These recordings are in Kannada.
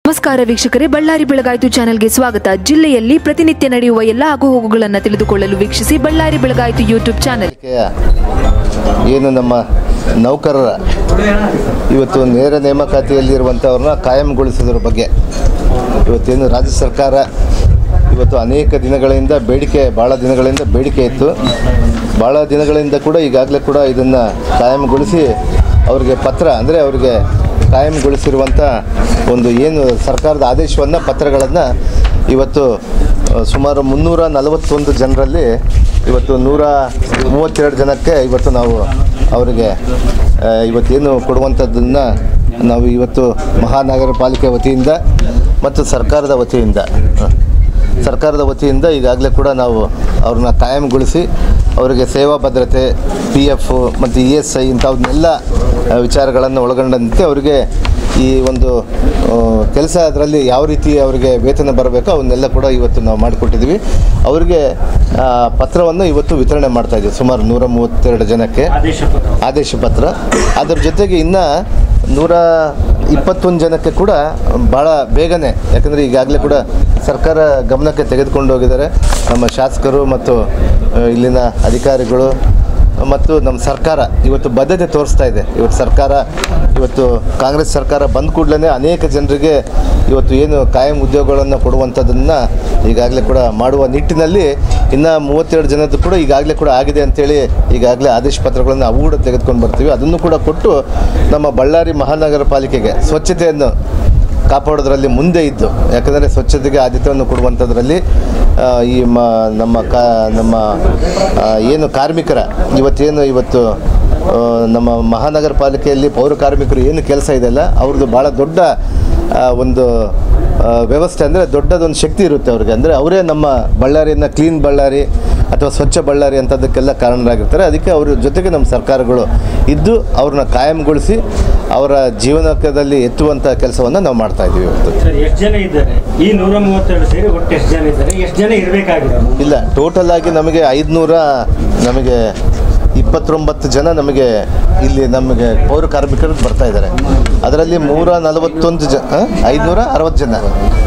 ನಮಸ್ಕಾರ ವೀಕ್ಷಕರೇ ಬಳ್ಳಾರಿ ಬೆಳಗಾಯಿತು ಚಾನೆಲ್ಗೆ ಸ್ವಾಗತ ಜಿಲ್ಲೆಯಲ್ಲಿ ಪ್ರತಿನಿತ್ಯ ನಡೆಯುವ ಎಲ್ಲ ಆಗುಹೋಗುಗಳನ್ನು ತಿಳಿದುಕೊಳ್ಳಲು ವೀಕ್ಷಿಸಿ ಬಳ್ಳಾರಿ ಬೆಳಗಾಯಿತು ಯೂಟ್ಯೂಬ್ ಚಾನೆಲ್ ಇಲಾಖೆಯ ಏನು ನಮ್ಮ ನೌಕರರ ಇವತ್ತು ನೇರ ನೇಮಕಾತಿಯಲ್ಲಿರುವಂಥವ್ರನ್ನ ಕಾಯಂಗೊಳಿಸೋದ್ರ ಬಗ್ಗೆ ಇವತ್ತೇನು ರಾಜ್ಯ ಸರ್ಕಾರ ಇವತ್ತು ಅನೇಕ ದಿನಗಳಿಂದ ಬೇಡಿಕೆ ಭಾಳ ದಿನಗಳಿಂದ ಬೇಡಿಕೆ ಇತ್ತು ಭಾಳ ದಿನಗಳಿಂದ ಕೂಡ ಈಗಾಗಲೇ ಕೂಡ ಇದನ್ನು ಕಾಯಂಗೊಳಿಸಿ ಅವರಿಗೆ ಪತ್ರ ಅಂದರೆ ಅವರಿಗೆ ಕಾಯಂಗೊಳಿಸಿರುವಂಥ ಒಂದು ಏನು ಸರ್ಕಾರದ ಆದೇಶವನ್ನು ಪತ್ರಗಳನ್ನು ಇವತ್ತು ಆ, ಸುಮಾರು ಮುನ್ನೂರ ನಲವತ್ತೊಂದು ಜನರಲ್ಲಿ ಇವತ್ತು ನೂರ ಮೂವತ್ತೆರಡು ಜನಕ್ಕೆ ಇವತ್ತು ನಾವು ಅವರಿಗೆ ಆ, ಇವತ್ತೇನು ಕೊಡುವಂಥದ್ದನ್ನು ನಾವು ಇವತ್ತು ಮಹಾನಗರ ಪಾಲಿಕೆ ವತಿಯಿಂದ ಮತ್ತು ಸರ್ಕಾರದ ವತಿಯಿಂದ ಆ, ಸರ್ಕಾರದ ವತಿಯಿಂದ ಈಗಾಗಲೇ ಕೂಡ ನಾವು ಅವ್ರನ್ನ ಕಾಯಂಗೊಳಿಸಿ ಅವರಿಗೆ ಸೇವಾ ಭದ್ರತೆ ಪಿ ಎಫ್ ಮತ್ತು ಇ ಎಸ್ ಐ ಇಂಥವನ್ನೆಲ್ಲ ವಿಚಾರಗಳನ್ನು ಒಳಗೊಂಡಂತೆ ಅವರಿಗೆ ಈ ಒಂದು ಕೆಲಸ ಅದರಲ್ಲಿ ಯಾವ ರೀತಿ ಅವರಿಗೆ ವೇತನ ಬರಬೇಕೋ ಅವನ್ನೆಲ್ಲ ಕೂಡ ಇವತ್ತು ನಾವು ಮಾಡಿಕೊಟ್ಟಿದ್ದೀವಿ ಅವರಿಗೆ ಆ, ಪತ್ರವನ್ನು ಇವತ್ತು ವಿತರಣೆ ಮಾಡ್ತಾ ಇದ್ದೀವಿ ಸುಮಾರು ನೂರ ಮೂವತ್ತೆರಡು ಜನಕ್ಕೆ ಆದೇಶ ಪತ್ರ ಆದೇಶ ಪತ್ರ ಅದರ ಜೊತೆಗೆ ಇನ್ನು ನೂರ ಇಪ್ಪತ್ತೊಂದು ಜನಕ್ಕೆ ಕೂಡ ಭಾಳ ಬೇಗನೆ ಯಾಕಂದರೆ ಈಗಾಗಲೇ ಕೂಡ ಸರ್ಕಾರ ಗಮನಕ್ಕೆ ತೆಗೆದುಕೊಂಡು ಹೋಗಿದ್ದಾರೆ ನಮ್ಮ ಶಾಸಕರು ಮತ್ತು ಆ, ಇಲ್ಲಿನ ಅಧಿಕಾರಿಗಳು ಮತ್ತು ನಮ್ಮ ಸರ್ಕಾರ ಇವತ್ತು ಬದ್ಧತೆ ತೋರಿಸ್ತಾ ಇದೆ ಇವತ್ತು ಸರ್ಕಾರ ಇವತ್ತು ಕಾಂಗ್ರೆಸ್ ಸರ್ಕಾರ ಬಂದ ಕೂಡಲೇ ಅನೇಕ ಜನರಿಗೆ ಇವತ್ತು ಏನು ಕಾಯಂ ಉದ್ಯೋಗಗಳನ್ನು ಕೊಡುವಂಥದ್ದನ್ನು ಈಗಾಗಲೇ ಕೂಡ ಮಾಡುವ ನಿಟ್ಟಿನಲ್ಲಿ ಇನ್ನು ಮೂವತ್ತೆರಡು ಜನದ್ದು ಕೂಡ ಈಗಾಗಲೇ ಕೂಡ ಆಗಿದೆ ಅಂತೇಳಿ ಈಗಾಗಲೇ ಆದೇಶ ಪತ್ರಗಳನ್ನು ಅವು ಕೂಡ ತೆಗೆದುಕೊಂಡು ಬರ್ತೀವಿ ಅದನ್ನು ಕೂಡ ಕೊಟ್ಟು ನಮ್ಮ ಬಳ್ಳಾರಿ ಮಹಾನಗರ ಪಾಲಿಕೆಗೆ ಸ್ವಚ್ಛತೆಯನ್ನು ಕಾಪಾಡೋದ್ರಲ್ಲಿ ಮುಂದೆ ಇದ್ದು ಯಾಕಂದರೆ ಸ್ವಚ್ಛತೆಗೆ ಆದ್ಯತೆಯನ್ನು ಕೊಡುವಂಥದ್ರಲ್ಲಿ ಆ, ಈ ಮ ನಮ್ಮ ಕಾ ನಮ್ಮ ಆ, ಏನು ಕಾರ್ಮಿಕರ ಇವತ್ತೇನು ಇವತ್ತು ಆ, ನಮ್ಮ ಮಹಾನಗರ ಪಾಲಿಕೆಯಲ್ಲಿ ಪೌರ ಕಾರ್ಮಿಕರು ಏನು ಕೆಲಸ ಇದೆಯಲ್ಲ ಅವ್ರದ್ದು ಭಾಳ ದೊಡ್ಡ ಆ, ಒಂದು ಆ, ವ್ಯವಸ್ಥೆ ಅಂದರೆ ದೊಡ್ಡದೊಂದು ಶಕ್ತಿ ಇರುತ್ತೆ ಅವ್ರಿಗೆ ಅಂದರೆ ಅವರೇ ನಮ್ಮ ಬಳ್ಳಾರಿಯನ್ನು ಕ್ಲೀನ್ ಬಳ್ಳಾರಿ ಅಥವಾ ಸ್ವಚ್ಛ ಬಳ್ಳಾರಿ ಅಂಥದ್ದಕ್ಕೆಲ್ಲ ಕಾರಣರಾಗಿರ್ತಾರೆ ಅದಕ್ಕೆ ಅವ್ರ ಜೊತೆಗೆ ನಮ್ಮ ಸರ್ಕಾರಗಳು ಇದ್ದು ಅವ್ರನ್ನ ಕಾಯಂಗೊಳಿಸಿ ಅವರ ಜೀವನದಲ್ಲಿ ಎತ್ತುವಂಥ ಕೆಲಸವನ್ನು ನಾವು ಮಾಡ್ತಾ ಇದ್ದೀವಿ ಇವತ್ತು ಸರ್ ಎಷ್ಟು ಜನ ಇದ್ದಾರೆ ಈ ನೂರ ಮೂವತ್ತೆರಡು ಸೇರಿ ಒಟ್ಟು ಎಷ್ಟು ಜನ ಇದ್ದಾರೆ ಎಷ್ಟು ಜನ ಇರಬೇಕಾಗಿದೆ ಇಲ್ಲ ಟೋಟಲ್ ಆಗಿ ನಮಗೆ ಐದುನೂರ ನಮಗೆ ಇಪ್ಪತ್ತೊಂಬತ್ತು ಜನ ನಮಗೆ ಇಲ್ಲಿ ನಮಗೆ ಪೌರ ಕಾರ್ಮಿಕರು ಬರ್ತಾ ಇದ್ದಾರೆ ಅದರಲ್ಲಿ ಮೂರ ನಲವತ್ತೊಂದು ಜನ ಐದುನೂರ ಅರವತ್ತು ಜನ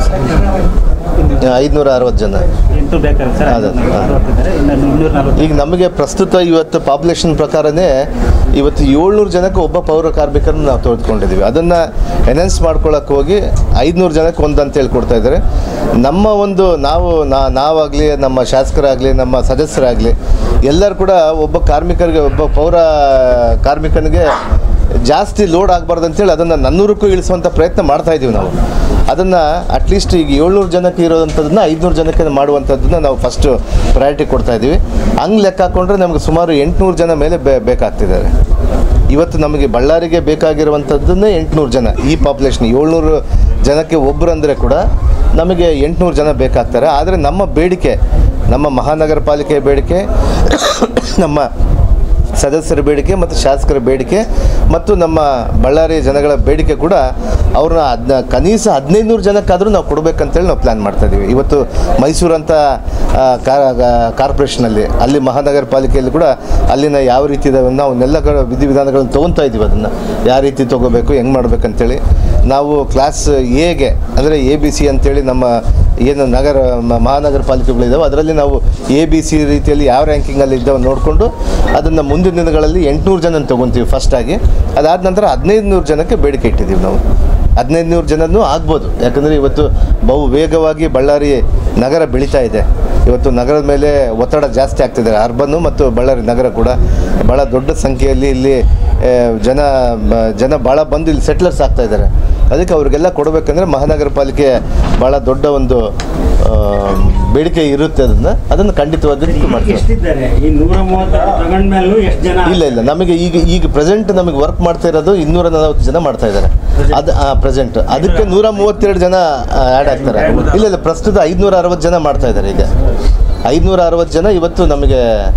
ಐದುನೂರ ಅರವತ್ತು ಜನ ಎಂಟು ಬೇಕಾದ್ರೆ ಸರ್ ಹೌದು, ಐನೂರ ಹೌದು. ನಲವತ್ತಿದ್ದಾರೆ ಇನ್ನು ಇನ್ನೂರ ನಲವತ್ತು ಈಗ ನಮಗೆ ಪ್ರಸ್ತುತ ಇವತ್ತು ಪಾಪ್ಯುಲೇಷನ್ ಪ್ರಕಾರನೇ ಇವತ್ತು ಏಳ್ನೂರು ಜನಕ್ಕೆ ಒಬ್ಬ ಪೌರ ಕಾರ್ಮಿಕರನ್ನ ನಾವು ತೆಗೆದುಕೊಂಡಿದ್ದೀವಿ ಅದನ್ನು ಎನೌನ್ಸ್ ಮಾಡ್ಕೊಳ್ಳೋಕೆ ಹೋಗಿ ಐದುನೂರು ಜನಕ್ಕೆ ಒಂದು ಅಂತ ಹೇಳಿ ಕೊಡ್ತಾ ಇದ್ದಾರೆ ನಮ್ಮ ಒಂದು ನಾವು ನಾ ನಾವಾಗಲಿ ನಮ್ಮ ಶಾಸಕರಾಗಲಿ ನಮ್ಮ ಸದಸ್ಯರಾಗಲಿ ಎಲ್ಲರೂ ಕೂಡ ಒಬ್ಬ ಕಾರ್ಮಿಕರಿಗೆ ಒಬ್ಬ ಪೌರ ಕಾರ್ಮಿಕನಿಗೆ ಜಾಸ್ತಿ ಲೋಡ್ ಆಗಬಾರ್ದು ಅಂತೇಳಿ ಅದನ್ನು ನನ್ನೂರಕ್ಕೂ ಇಳಿಸುವಂಥ ಪ್ರಯತ್ನ ಮಾಡ್ತಾ ಇದ್ದೀವಿ ನಾವು ಅದನ್ನು ಅಟ್ಲೀಸ್ಟ್ ಈಗ ಏಳ್ನೂರು ಜನಕ್ಕೆ ಇರೋವಂಥದ್ದನ್ನ ಐದುನೂರು ಜನಕ್ಕೆ ಮಾಡುವಂಥದ್ದನ್ನ ನಾವು ಫಸ್ಟು ಪ್ರಯಾರಿಟಿ ಕೊಡ್ತಾ ಇದ್ದೀವಿ ಹಂಗೆ ಲೆಕ್ಕ ಹಾಕೊಂಡ್ರೆ ನಮಗೆ ಸುಮಾರು ಎಂಟುನೂರು ಜನ ಮೇಲೆ ಬೇ ಬೇಕಾಗ್ತಿದ್ದಾರೆ ಇವತ್ತು ನಮಗೆ ಬಳ್ಳಾರಿಗೆ ಬೇಕಾಗಿರುವಂಥದ್ದನ್ನೇ ಎಂಟುನೂರು ಜನ ಈ ಪಾಪ್ಯುಲೇಷನ್ ಏಳ್ನೂರು ಜನಕ್ಕೆ ಒಬ್ಬರು ಅಂದರೆ ಕೂಡ ನಮಗೆ ಎಂಟುನೂರು ಜನ ಬೇಕಾಗ್ತಾರೆ ಆದರೆ ನಮ್ಮ ಬೇಡಿಕೆ ನಮ್ಮ ಮಹಾನಗರ ಪಾಲಿಕೆಯ ಬೇಡಿಕೆ ನಮ್ಮ ಸದಸ್ಯರ ಬೇಡಿಕೆ ಮತ್ತು ಶಾಸಕರ ಬೇಡಿಕೆ ಮತ್ತು ನಮ್ಮ ಬಳ್ಳಾರಿ ಜನಗಳ ಬೇಡಿಕೆ ಕೂಡ ಅವ್ರನ್ನ ಹದ್ನ ಕನೀಸ ಹದಿನೈದು ನೂರು ಜನಕ್ಕಾದರೂ ನಾವು ಕೊಡಬೇಕಂತೇಳಿ ನಾವು ಪ್ಲ್ಯಾನ್ ಮಾಡ್ತಾ ಇದ್ದೀವಿ ಇವತ್ತು ಮೈಸೂರಂಥ ಆ, ಕಾ- ಕಾರ್ಪೊರೇಷನಲ್ಲಿ ಅಲ್ಲಿ ಮಹಾನಗರ ಪಾಲಿಕೆಯಲ್ಲಿ ಕೂಡ ಅಲ್ಲಿನ ಯಾವ ರೀತಿ ಇದಾವೆ ನಾವು ಅವನ್ನೆಲ್ಲ ಕ- ವಿಧಿವಿಧಾನಗಳನ್ನು ತೊಗೊತಾ ಇದ್ದೀವಿ ಅದನ್ನು ಯಾವ ರೀತಿ ತೊಗೋಬೇಕು ಹೆಂಗೆ ಮಾಡ್ಬೇಕಂತೇಳಿ ನಾವು ಕ್ಲಾಸ್ ಎಗೆ ಅಂದರೆ ಎ ಬಿ ಸಿ ಅಂತೇಳಿ ನಮ್ಮ ಏನು ನಗರ ಮ- ಮಹಾನಗರ ಪಾಲಿಕೆಗಳಿದ್ದಾವೆ ಅದರಲ್ಲಿ ನಾವು ಎ ಬಿ ಸಿ ರೀತಿಯಲ್ಲಿ ಯಾವ ರ್ಯಾಂಕಿಂಗಲ್ಲಿ ಇದ್ದಾವೆ ನೋಡಿಕೊಂಡು ಅದನ್ನು ಮುಂದಿನ ದಿನಗಳಲ್ಲಿ ಎಂಟುನೂರು ಜನ ತೊಗೊತೀವಿ ಫಸ್ಟಾಗಿ ಅದಾದ ನಂತರ ಹದಿನೈದು ನೂರು ಜನಕ್ಕೆ ಬೇಡಿಕೆ ಇಟ್ಟಿದ್ದೀವಿ ನಾವು ಹದಿನೈದು ನೂರು ಜನನೂ ಆಗ್ಬೋದು ಯಾಕಂದರೆ ಇವತ್ತು ಬಹು ವೇಗವಾಗಿ ಬಳ್ಳಾರಿ ನಗರ ಬೆಳೀತಾ ಇದೆ ಇವತ್ತು ನಗರದ ಮೇಲೆ ಒತ್ತಡ ಜಾಸ್ತಿ ಆಗ್ತಿದೆ ಅರ್ಬನ್ನು ಮತ್ತು ಬಳ್ಳಾರಿ ನಗರ ಕೂಡ ಭಾಳ ದೊಡ್ಡ ಸಂಖ್ಯೆಯಲ್ಲಿ ಇಲ್ಲಿ ಆ, ಜನ ಬ- ಜನ ಭಾಳ ಬಂದು ಇಲ್ಲಿ ಸೆಟ್ಲರ್ಸ್ ಆಗ್ತಾ ಇದ್ದಾರೆ ಅದಕ್ಕೆ ಅವ್ರಿಗೆಲ್ಲ ಕೊಡಬೇಕಂದ್ರೆ ಮಹಾನಗರ ಪಾಲಿಕೆ ಭಾಳ ದೊಡ್ಡ ಒಂದು ಆ, ಬೇಡಿಕೆ ಇರುತ್ತೆ ಅದನ್ನು ಅದನ್ನು ಖಂಡಿತವಾಗಿ ಈಗ ಮಾಡ್ತೀವಿ ಎಷ್ಟಿದ್ದಾರೆ ಈ ನೂರ ಮೂವತ್ತೆರಡು ತಗೊಂಡ್ಮೇಲೂ ಎಷ್ಟು ಜನ ಇಲ್ಲ ಇಲ್ಲ ನಮಗೆ ಈಗ ಈಗ ಪ್ರೆಸೆಂಟ್ ನಮಗೆ ವರ್ಕ್ ಮಾಡ್ತಾ ಇರೋದು ಇನ್ನೂರ ನಲವತ್ತು ಜನ ಮಾಡ್ತಾ ಇದ್ದಾರೆ ಅದು ಪ್ರೆಸೆಂಟ್ ಅದಕ್ಕೆ ನೂರ ಮೂವತ್ತೆರಡು ಜನ ಆ್ಯಡ್ ಆಗ್ತಾರೆ ಇಲ್ಲ ಇಲ್ಲ ಪ್ರಸ್ತುತ ಐದುನೂರ ಅರವತ್ತು ಜನ ಮಾಡ್ತಾ ಇದ್ದಾರೆ ಈಗ ಐದುನೂರ ಅರವತ್ತು ಜನ ಇವತ್ತು ನಮಗೆ